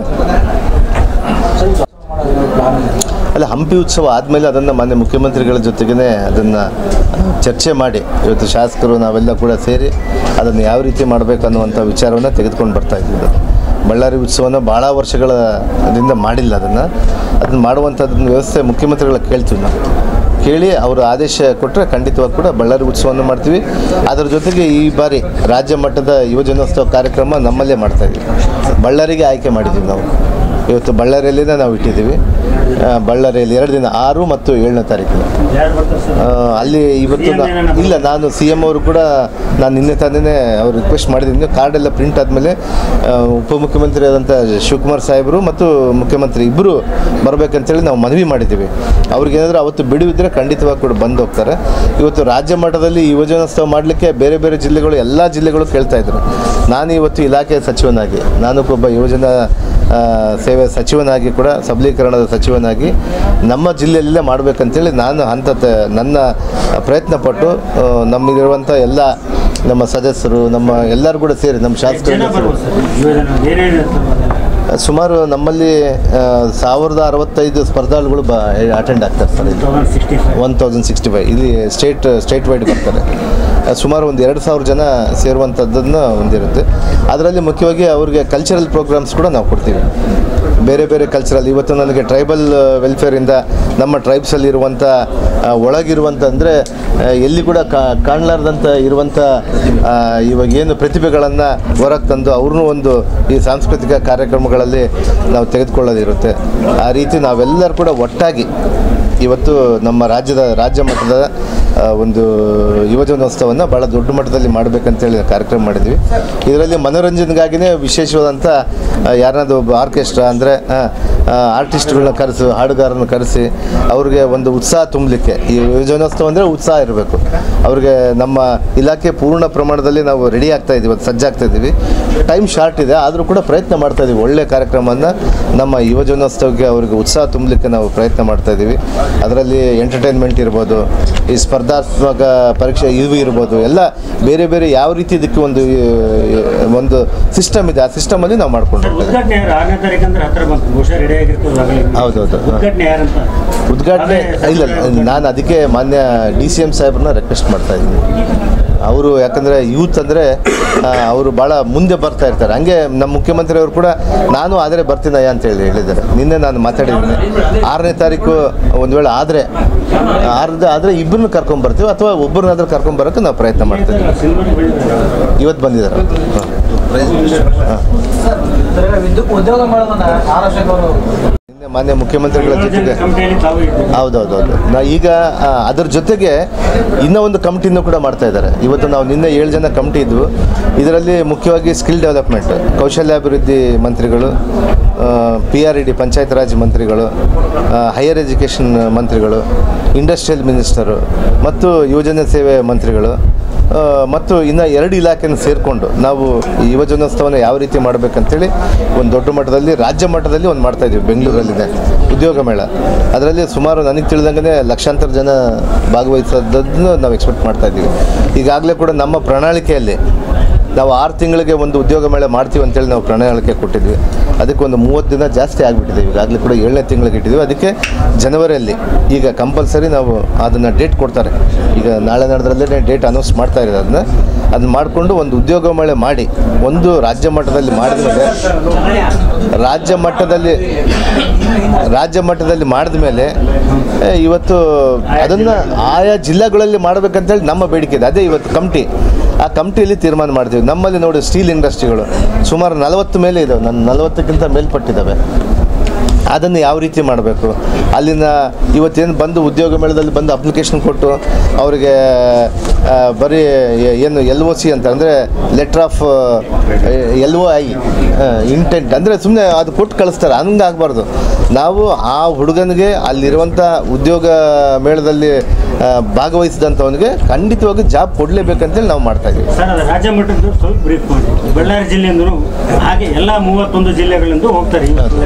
ಅಲ್ಲ ಹಂಪಿ ಉತ್ಸವ ಆದಮೇಲೆ ಅದನ್ನು ಮಾನ್ಯ ಮುಖ್ಯಮಂತ್ರಿಗಳ ಜೊತೆಗೇ ಅದನ್ನು ಚರ್ಚೆ ಮಾಡಿ ಇವತ್ತು ಶಾಸಕರು ನಾವೆಲ್ಲ ಕೂಡ ಸೇರಿ ಅದನ್ನು ಯಾವ ರೀತಿ ಮಾಡಬೇಕು ಅನ್ನುವಂಥ ವಿಚಾರವನ್ನು ತೆಗೆದುಕೊಂಡು ಬರ್ತಾ ಇದ್ದೀವಿ ಬಳ್ಳಾರಿ ಉತ್ಸವನ ಭಾಳ ವರ್ಷಗಳದಿಂದ ಮಾಡಿಲ್ಲ ಅದನ್ನು ಅದನ್ನು ಮಾಡುವಂಥದ್ದನ್ನು ವ್ಯವಸ್ಥೆ ಮುಖ್ಯಮಂತ್ರಿಗಳ ಕೇಳ್ತೀವಿ ನಾವು ಕೇಳಿ ಅವರು ಆದೇಶ ಕೊಟ್ಟರೆ ಖಂಡಿತವಾಗಿ ಕೂಡ ಬಳ್ಳಾರಿ ಉತ್ಸವವನ್ನು ಮಾಡ್ತೀವಿ ಅದರ ಜೊತೆಗೆ ಈ ಬಾರಿ ರಾಜ್ಯ ಮಟ್ಟದ ಯುವಜನೋತ್ಸವ ಕಾರ್ಯಕ್ರಮ ನಮ್ಮಲ್ಲೇ ಮಾಡ್ತಾ ಇದ್ದೀವಿ ಬಳ್ಳಾರಿಗೆ ಆಯ್ಕೆ ಮಾಡಿದ್ದೀವಿ ನಾವು ಇವತ್ತು ಬಳ್ಳಾರಿಯಲ್ಲಿನೇ ನಾವು ಇಟ್ಟಿದ್ದೀವಿ ಆ, ಬಳ್ಳಾರಿಯಲ್ಲಿ ಎರಡು ದಿನ ಆರು ಮತ್ತು ಏಳನೇ ತಾರೀಕಿನ ಯಾರು ಬರ್ತಾರೆ ಸರ್ ಆ, ಅಲ್ಲಿ ಇವತ್ತು ನಾ- CM ಏನಾನ ಇಲ್ಲ ನಾನು ಸಿ ಎಮ್ ಅವರು ಕೂಡ ನಾನು ನಿನ್ನೆ ತಾನೇ ಅವ್ರು ರಿಕ್ವೆಸ್ಟ್ ಮಾಡಿದ್ದೀನಿ ಕಾರ್ಡ್ ಎಲ್ಲ ಪ್ರಿಂಟ್ ಆದಮೇಲೆ ಉಪಮುಖ್ಯಮಂತ್ರಿ ಆದಂಥ ಶಿವಕುಮಾರ್ ಸಾಹೇಬರು ಮತ್ತು ಮುಖ್ಯಮಂತ್ರಿ ಇಬ್ಬರು ಬರಬೇಕಂತೇಳಿ ನಾವು ಮನವಿ ಮಾಡಿದ್ದೀವಿ ಅವ್ರಿಗೇನಾದರೂ ಅವತ್ತು ಬಿಡುವಿದ್ರೆ ಖಂಡಿತವಾಗಿ ಕೂಡ ಬಂದು ಹೋಗ್ತಾರೆ ಇವತ್ತು ರಾಜ್ಯ ಮಟ್ಟದಲ್ಲಿ ಯುವಜನೋತ್ಸವ ಮಾಡಲಿಕ್ಕೆ ಬೇರೆ ಬೇರೆ ಜಿಲ್ಲೆಗಳು ಎಲ್ಲ ಜಿಲ್ಲೆಗಳು ಕೇಳ್ತಾ ಇದ್ರು ನಾನು ಇವತ್ತು ಇಲಾಖೆ ಸಚಿವನಾಗಿ ನಾನು ಒಬ್ಬ ಯುವಜನ ಆ, ಸೇವೆ ಸಚಿವನಾಗಿ ಕೂಡ ಸಬಲೀಕರಣದ ಸಚಿವನಾಗಿ ನಮ್ಮ ಜಿಲ್ಲೆಯಲ್ಲೇ ಮಾಡಬೇಕಂತೇಳಿ ನಾನು ಹಂತ ತ- ನನ್ನ ಪ್ರಯತ್ನ ಪಟ್ಟು ಆ, ನಮಗಿರುವಂಥ ಎಲ್ಲ ನಮ್ಮ ಸದಸ್ಯರು ನಮ್ಮ ಎಲ್ಲರೂ ಕೂಡ ಸೇರಿ ನಮ್ಮ ಜನ ಶಾಸಕರು ಬರ್ಬೋದು ಸರ್ ಯೋಜನೆ ಏನೇನು ಇರ್ತದೆ ಸುಮಾರು ನಮ್ಮಲ್ಲಿ ಆ, ಸಾವಿರದ ಅರವತ್ತೈದು ಸ್ಪರ್ಧಾಳುಗಳು ಬ ಅಟೆಂಡ್ ಆಗ್ತಾರೆ ಸರ್ ಇಲ್ಲಿ thousand sixty five one thousand sixty five ಇಲ್ಲಿ ಸ್ಟೇಟ್ ಸ್ಟೇಟ್ ವೈಡ್ ಬರ್ತಾರೆ ಆ, ಸುಮಾರು ಒಂದು ಎರಡು ಸಾವಿರ ಜನ ಸೇರುವಂಥದ್ದನ್ನು ಹೊಂದಿರುತ್ತೆ ಅದರಲ್ಲಿ ಮುಖ್ಯವಾಗಿ ಅವ್ರಿಗೆ ಕಲ್ಚರಲ್ ಪ್ರೋಗ್ರಾಮ್ಸ್ ಕೂಡ ನಾವು ಕೊಡ್ತೀವಿ ಬೇರೆ ಬೇರೆ ಕಲ್ಚರಲ್ ಇವತ್ತು ನನಗೆ ಟ್ರೈಬಲ್ ವೆಲ್ಫೇರಿಂದ ನಮ್ಮ ಟ್ರೈಬ್ಸಲ್ಲಿ ಇರುವಂಥ ಆ, ಒಳಗಿರುವಂಥ ಅಂದರೆ ಎಲ್ಲಿ ಕೂಡ ಕಾ ಕಾಣಲಾರ್ದಂಥ ಇರುವಂಥ ಆ, ಇವಾಗ ಏನು ಪ್ರತಿಭೆಗಳನ್ನು ಹೊರಗೆ ತಂದು ಅವ್ರನ್ನೂ ಒಂದು ಈ ಸಾಂಸ್ಕೃತಿಕ ಕಾರ್ಯಕ್ರಮಗಳಲ್ಲಿ ನಾವು ತೆಗೆದುಕೊಳ್ಳೋದಿರುತ್ತೆ ಆ ರೀತಿ ನಾವೆಲ್ಲರೂ ಕೂಡ ಒಟ್ಟಾಗಿ ಇವತ್ತು ನಮ್ಮ ರಾಜ್ಯದ ರಾಜ್ಯ ಮಟ್ಟದ ಆ, ಒಂದು ಯುವಜನೋತ್ಸವವನ್ನು ಭಾಳ ದೊಡ್ಡ ಮಟ್ಟದಲ್ಲಿ ಮಾಡಬೇಕಂತೇಳಿ ಕಾರ್ಯಕ್ರಮ ಮಾಡಿದ್ವಿ ಇದರಲ್ಲಿ ಮನೋರಂಜನೆಗಾಗಿಯೇ ವಿಶೇಷವಾದಂಥ ಆ, ಯಾರನ್ನಾದ್ರು ಒಬ್ಬ ಆರ್ಕೆಸ್ಟ್ರಾ ಅಂದರೆ ಆರ್ಟಿಸ್ಟ್ಗಳನ್ನ ಕರೆಸಿ ಹಾಡುಗಾರನ ಕರೆಸಿ ಅವ್ರಿಗೆ ಒಂದು ಉತ್ಸಾಹ ತುಂಬಲಿಕ್ಕೆ ಈ ಯುವಜನೋತ್ಸವ ಅಂದರೆ ಉತ್ಸಾಹ ಇರಬೇಕು ಅವ್ರಿಗೆ ನಮ್ಮ ಇಲಾಖೆ ಪೂರ್ಣ ಪ್ರಮಾಣದಲ್ಲಿ ನಾವು ರೆಡಿ ಆಗ್ತಾ ಇದ್ದೀವಿ ಅದು ಸಜ್ಜಾಗ್ತಾ ಇದ್ದೀವಿ ಟೈಮ್ ಶಾರ್ಟ್ ಇದೆ ಆದರೂ ಕೂಡ ಪ್ರಯತ್ನ ಮಾಡ್ತಾ ಇದ್ದೀವಿ ಒಳ್ಳೆ ಕಾರ್ಯಕ್ರಮವನ್ನು ನಮ್ಮ ಯುವಜನೋತ್ಸವಕ್ಕೆ ಅವರಿಗೆ ಉತ್ಸಾಹ ತುಂಬಲಿಕ್ಕೆ ನಾವು ಪ್ರಯತ್ನ ಮಾಡ್ತಾ ಇದ್ದೀವಿ ಅದರಲ್ಲಿ ಎಂಟರ್ಟೈನ್ಮೆಂಟ್ ಇರ್ಬೋದು ಈ ಸ್ಪರ್ಧಾತ್ಮಕ ಪರೀಕ್ಷೆ ಇವು ಇರ್ಬೋದು ಎಲ್ಲ ಬೇರೆ ಬೇರೆ ಯಾವ ರೀತಿ ಇದಕ್ಕೆ ಒಂದು ಆ, ಒಂದು ಸಿಸ್ಟಮ್ ಇದೆ ಆ ಸಿಸ್ಟಮಲ್ಲಿ ನಾವು ಮಾಡ್ಕೊಂಡು ಹೋಗ್ತಾ ಇದ್ದೀವಿ. ಉದ್ಘಾಟನೆ ಯಾರು ಆರನೇ ತಾರೀಕು ಅಂದ್ರೆ ಹತ್ರ ಬಂತು ಬಹುಶಃ ರೆಡಿ ಆಗಿರ್ತದೆ ಆಗಲೇ ಹೌದೌದು ಹಾಂ. ಉದ್ಘಾಟನೆ ಯಾರಂತ ಉದ್ಘಾಟನೆ ಅದೇ ಇಲ್ಲ ನಾನು ಅದಕ್ಕೆ ಮಾನ್ಯ ಡಿ ಸಿ ಎಮ್ ಸಾಹೇಬ್ರನ್ನ ರಿಕ್ವೆಸ್ಟ್ ಮಾಡ್ತಾ ಇದ್ದೀನಿ ಅವರು ಯಾಕಂದರೆ ಯೂತ್ ಅಂದರೆ ಅವರು ಭಾಳ ಮುಂದೆ ಬರ್ತಾ ಇರ್ತಾರೆ ಹಂಗೆ ನಮ್ಮ ಮುಖ್ಯಮಂತ್ರಿ ಅವರು ಕೂಡ ನಾನು ಆದರೆ ಬರ್ತೀನಯ್ಯ ಅಂತ ಹೇಳಿ ಹೇಳಿದ್ದಾರೆ ನಿನ್ನೆ ನಾನು ಮಾತಾಡಿದ್ದೀನಿ ಆರನೇ ತಾರೀಕು ಒಂದು ವೇಳೆ ಆದರೆ ಆರ್ದ ಆದರೆ ಇಬ್ಬರನ್ನ ಕರ್ಕೊಂಡ್ ಬರ್ತೀವಿ ಅಥವಾ ಒಬ್ಬರನ್ನಾದ್ರೂ ಕರ್ಕೊಂಡ್ ಬರೋಕ್ಕೆ ನಾವು ಪ್ರಯತ್ನ ಮಾಡ್ತೀವಿ ಸಿನಿಮಾಗೆ ಬಂದಿದ್ದಾರೆ ಇವತ್ತು ಬಂದಿದ್ದಾರೆ ಹಾಂ ವಿದ್ಯುತ್ ಉದ್ಯೋಗ ಮೇಳವನ್ನ ಆರ್ ಅಶೋಕ್ ಅವರು ನಿನ್ನೆ ಮಾನ್ಯ ಮುಖ್ಯಮಂತ್ರಿಗಳ ಜೊತೆಗೆ ಕಂಪ್ನಿಯಲ್ಲಿ ತಾವು ಇದ್ದೀವಿ ಹೌದೌದೌದು ನಾ ಈಗ ಆ, ಅದ್ರ ಜೊತೆಗೆ ಇನ್ನೂ ಒಂದು ಕಮಿಟಿನೂ ಕೂಡ ಮಾಡ್ತಾ ಇದ್ದಾರೆ ಇವತ್ತು ನಾವು ನಿನ್ನೆ ಏಳು ಜನ ಕಮಿಟಿ ಇದ್ವು ಇದರಲ್ಲಿ ಮುಖ್ಯವಾಗಿ ಸ್ಕಿಲ್ ಡೆವಲಪ್ಮೆಂಟ್ ಕೌಶಲ್ಯಾಭಿವೃದ್ಧಿ ಮಂತ್ರಿಗಳು P R E D panchayat Raj ಮಂತ್ರಿಗಳು ಹೈಯರ್ ಎಜುಕೇಷನ್ ಮಂತ್ರಿಗಳು ಇಂಡಸ್ಟ್ರಿಯಲ್ ಮಿನಿಸ್ಟರು ಮತ್ತು ಯುವಜನ ಸೇವೆ ಮಂತ್ರಿಗಳು ಆ, ಮತ್ತು ಇನ್ನು ಎರಡು ಇಲಾಖೆಯನ್ನು ಸೇರಿಕೊಂಡು ನಾವು ಈ ಯುವಜನೋತ್ಸವನ ಯಾವ ರೀತಿ ಮಾಡಬೇಕಂತೇಳಿ ಒಂದು ದೊಡ್ಡ ಮಟ್ಟದಲ್ಲಿ ರಾಜ್ಯ ಮಟ್ಟದಲ್ಲಿ ಒಂದು ಮಾಡ್ತಾ ಇದ್ದೀವಿ ಬೆಂಗಳೂರಲ್ಲಿದೆ ಉದ್ಯೋಗ ಮೇಳ ಅದರಲ್ಲಿ ಸುಮಾರು ನನಗೆ ತಿಳಿದಂಗೆ ಲಕ್ಷಾಂತರ ಜನ ಭಾಗವಹಿಸೋದನ್ನು ನಾವು ಎಕ್ಸ್ಪೆಕ್ಟ್ ಮಾಡ್ತಾ ಇದ್ದೀವಿ ಈಗಾಗಲೇ ಕೂಡ ನಮ್ಮ ಪ್ರಣಾಳಿಕೆಯಲ್ಲಿ ನಾವು ಆರು ತಿಂಗಳಿಗೆ ಒಂದು ಉದ್ಯೋಗ ಮೇಳ ಮಾಡ್ತೀವಿ ಅಂತೇಳಿ ನಾವು ಪ್ರಣಾಳಿಕೆ ಕೊಟ್ಟಿದ್ವಿ ಅದಕ್ಕೆ ಒಂದು ಮೂವತ್ತು ದಿನ ಜಾಸ್ತಿ ಆಗಿಬಿಟ್ಟಿದೆ ಈಗಾಗಲೇ ಕೂಡ ಏಳನೇ ತಿಂಗಳಿಗೆ ಇಟ್ಟಿದ್ದೀವಿ ಅದಕ್ಕೆ ಜನವರಿಯಲ್ಲಿ ಈಗ ಕಂಪಲ್ಸರಿ ನಾವು ಅದನ್ನು ಡೇಟ್ ಕೊಡ್ತಾರೆ ಈಗ ನಾಳೆ ನಡೆದ್ರಲ್ಲೇ ಡೇಟ್ ಅನೌನ್ಸ್ ಮಾಡ್ತಾ ಇದ್ದಾರೆ ಅದನ್ನ ಅದನ್ನ ಮಾಡಿಕೊಂಡು ಒಂದು ಉದ್ಯೋಗ ಮೇಳ ಮಾಡಿ ಒಂದು ರಾಜ್ಯ ಮಟ್ಟದಲ್ಲಿ ಮಾಡಿದ ಮೇಲೆ ರಾಜ್ಯ ಮಟ್ಟದಲ್ಲಿ ರಾಜ್ಯ ಮಟ್ಟದಲ್ಲಿ ಮಾಡಿದ ಮೇಲೆ ಏ, ಇವತ್ತು ಅದನ್ನು ಆಯಾ ಜಿಲ್ಲೆಗಳಲ್ಲಿ ಮಾಡಬೇಕಂತೇಳಿ ನಮ್ಮ ಬೇಡಿಕೆ ಇದೆ ಅದೇ ಇವತ್ತು ಕಮಿಟಿ ಆ ಕಮಿಟಿಯಲ್ಲಿ ತೀರ್ಮಾನ ಮಾಡ್ತೀವಿ ನಮ್ಮಲ್ಲಿ ನೋಡಿ ಸ್ಟೀಲ್ ಇಂಡಸ್ಟ್ರಿಗಳು ಸುಮಾರು ನಲವತ್ತು ಮೇಲೆ ಇದಾವೆ ನನ್ನ ನಲವತ್ತಕ್ಕಿಂತ ಮೇಲ್ಪಟ್ಟಿದ್ದಾವೆ ಅದನ್ನು ಯಾವ ರೀತಿ ಮಾಡಬೇಕು ಅಲ್ಲಿನ ಇವತ್ತೇನು ಬಂದು ಉದ್ಯೋಗ ಮೇಳದಲ್ಲಿ ಬಂದು ಅಪ್ಲಿಕೇಶನ್ ಕೊಟ್ಟು ಅವರಿಗೆ ಆ, ಬರೀ ಎ- ಏನು ಎಲ್ ಒ ಸಿ ಅಂತ ಅಂದರೆ letter of L O I intent ಅಂದರೆ ಸುಮ್ಮನೆ ಅದು ಕೊಟ್ಟು ಕಳಿಸ್ತಾರೆ ಹಂಗೆ ಆಗಬಾರ್ದು ನಾವು ಆ ಹುಡುಗನಿಗೆ ಅಲ್ಲಿರುವಂಥ ಉದ್ಯೋಗ ಮೇಳದಲ್ಲಿ ಆ, ಭಾಗವಹಿಸಿದಂಥವನಿಗೆ ಖಂಡಿತವಾಗಿ ಜಾಬ್ ಕೊಡಲೇಬೇಕಂತೇಳಿ ನಾವು ಮಾಡ್ತಾ ಇದ್ದೀವಿ ಸರ್ ಅದು ರಾಜ್ಯ ಮಟ್ಟದ್ದು ಸ್ವಲ್ಪ ಬ್ರೀಫ್ ಮಾಡಿ ಬಳ್ಳಾರಿ ಜಿಲ್ಲೆಯಿಂದಲೂ ಹಾಗೆ ಎಲ್ಲ ಮೂವತ್ತೊಂದು ಜಿಲ್ಲೆಗಳಿಂದ ಹೋಗ್ತಾರೆ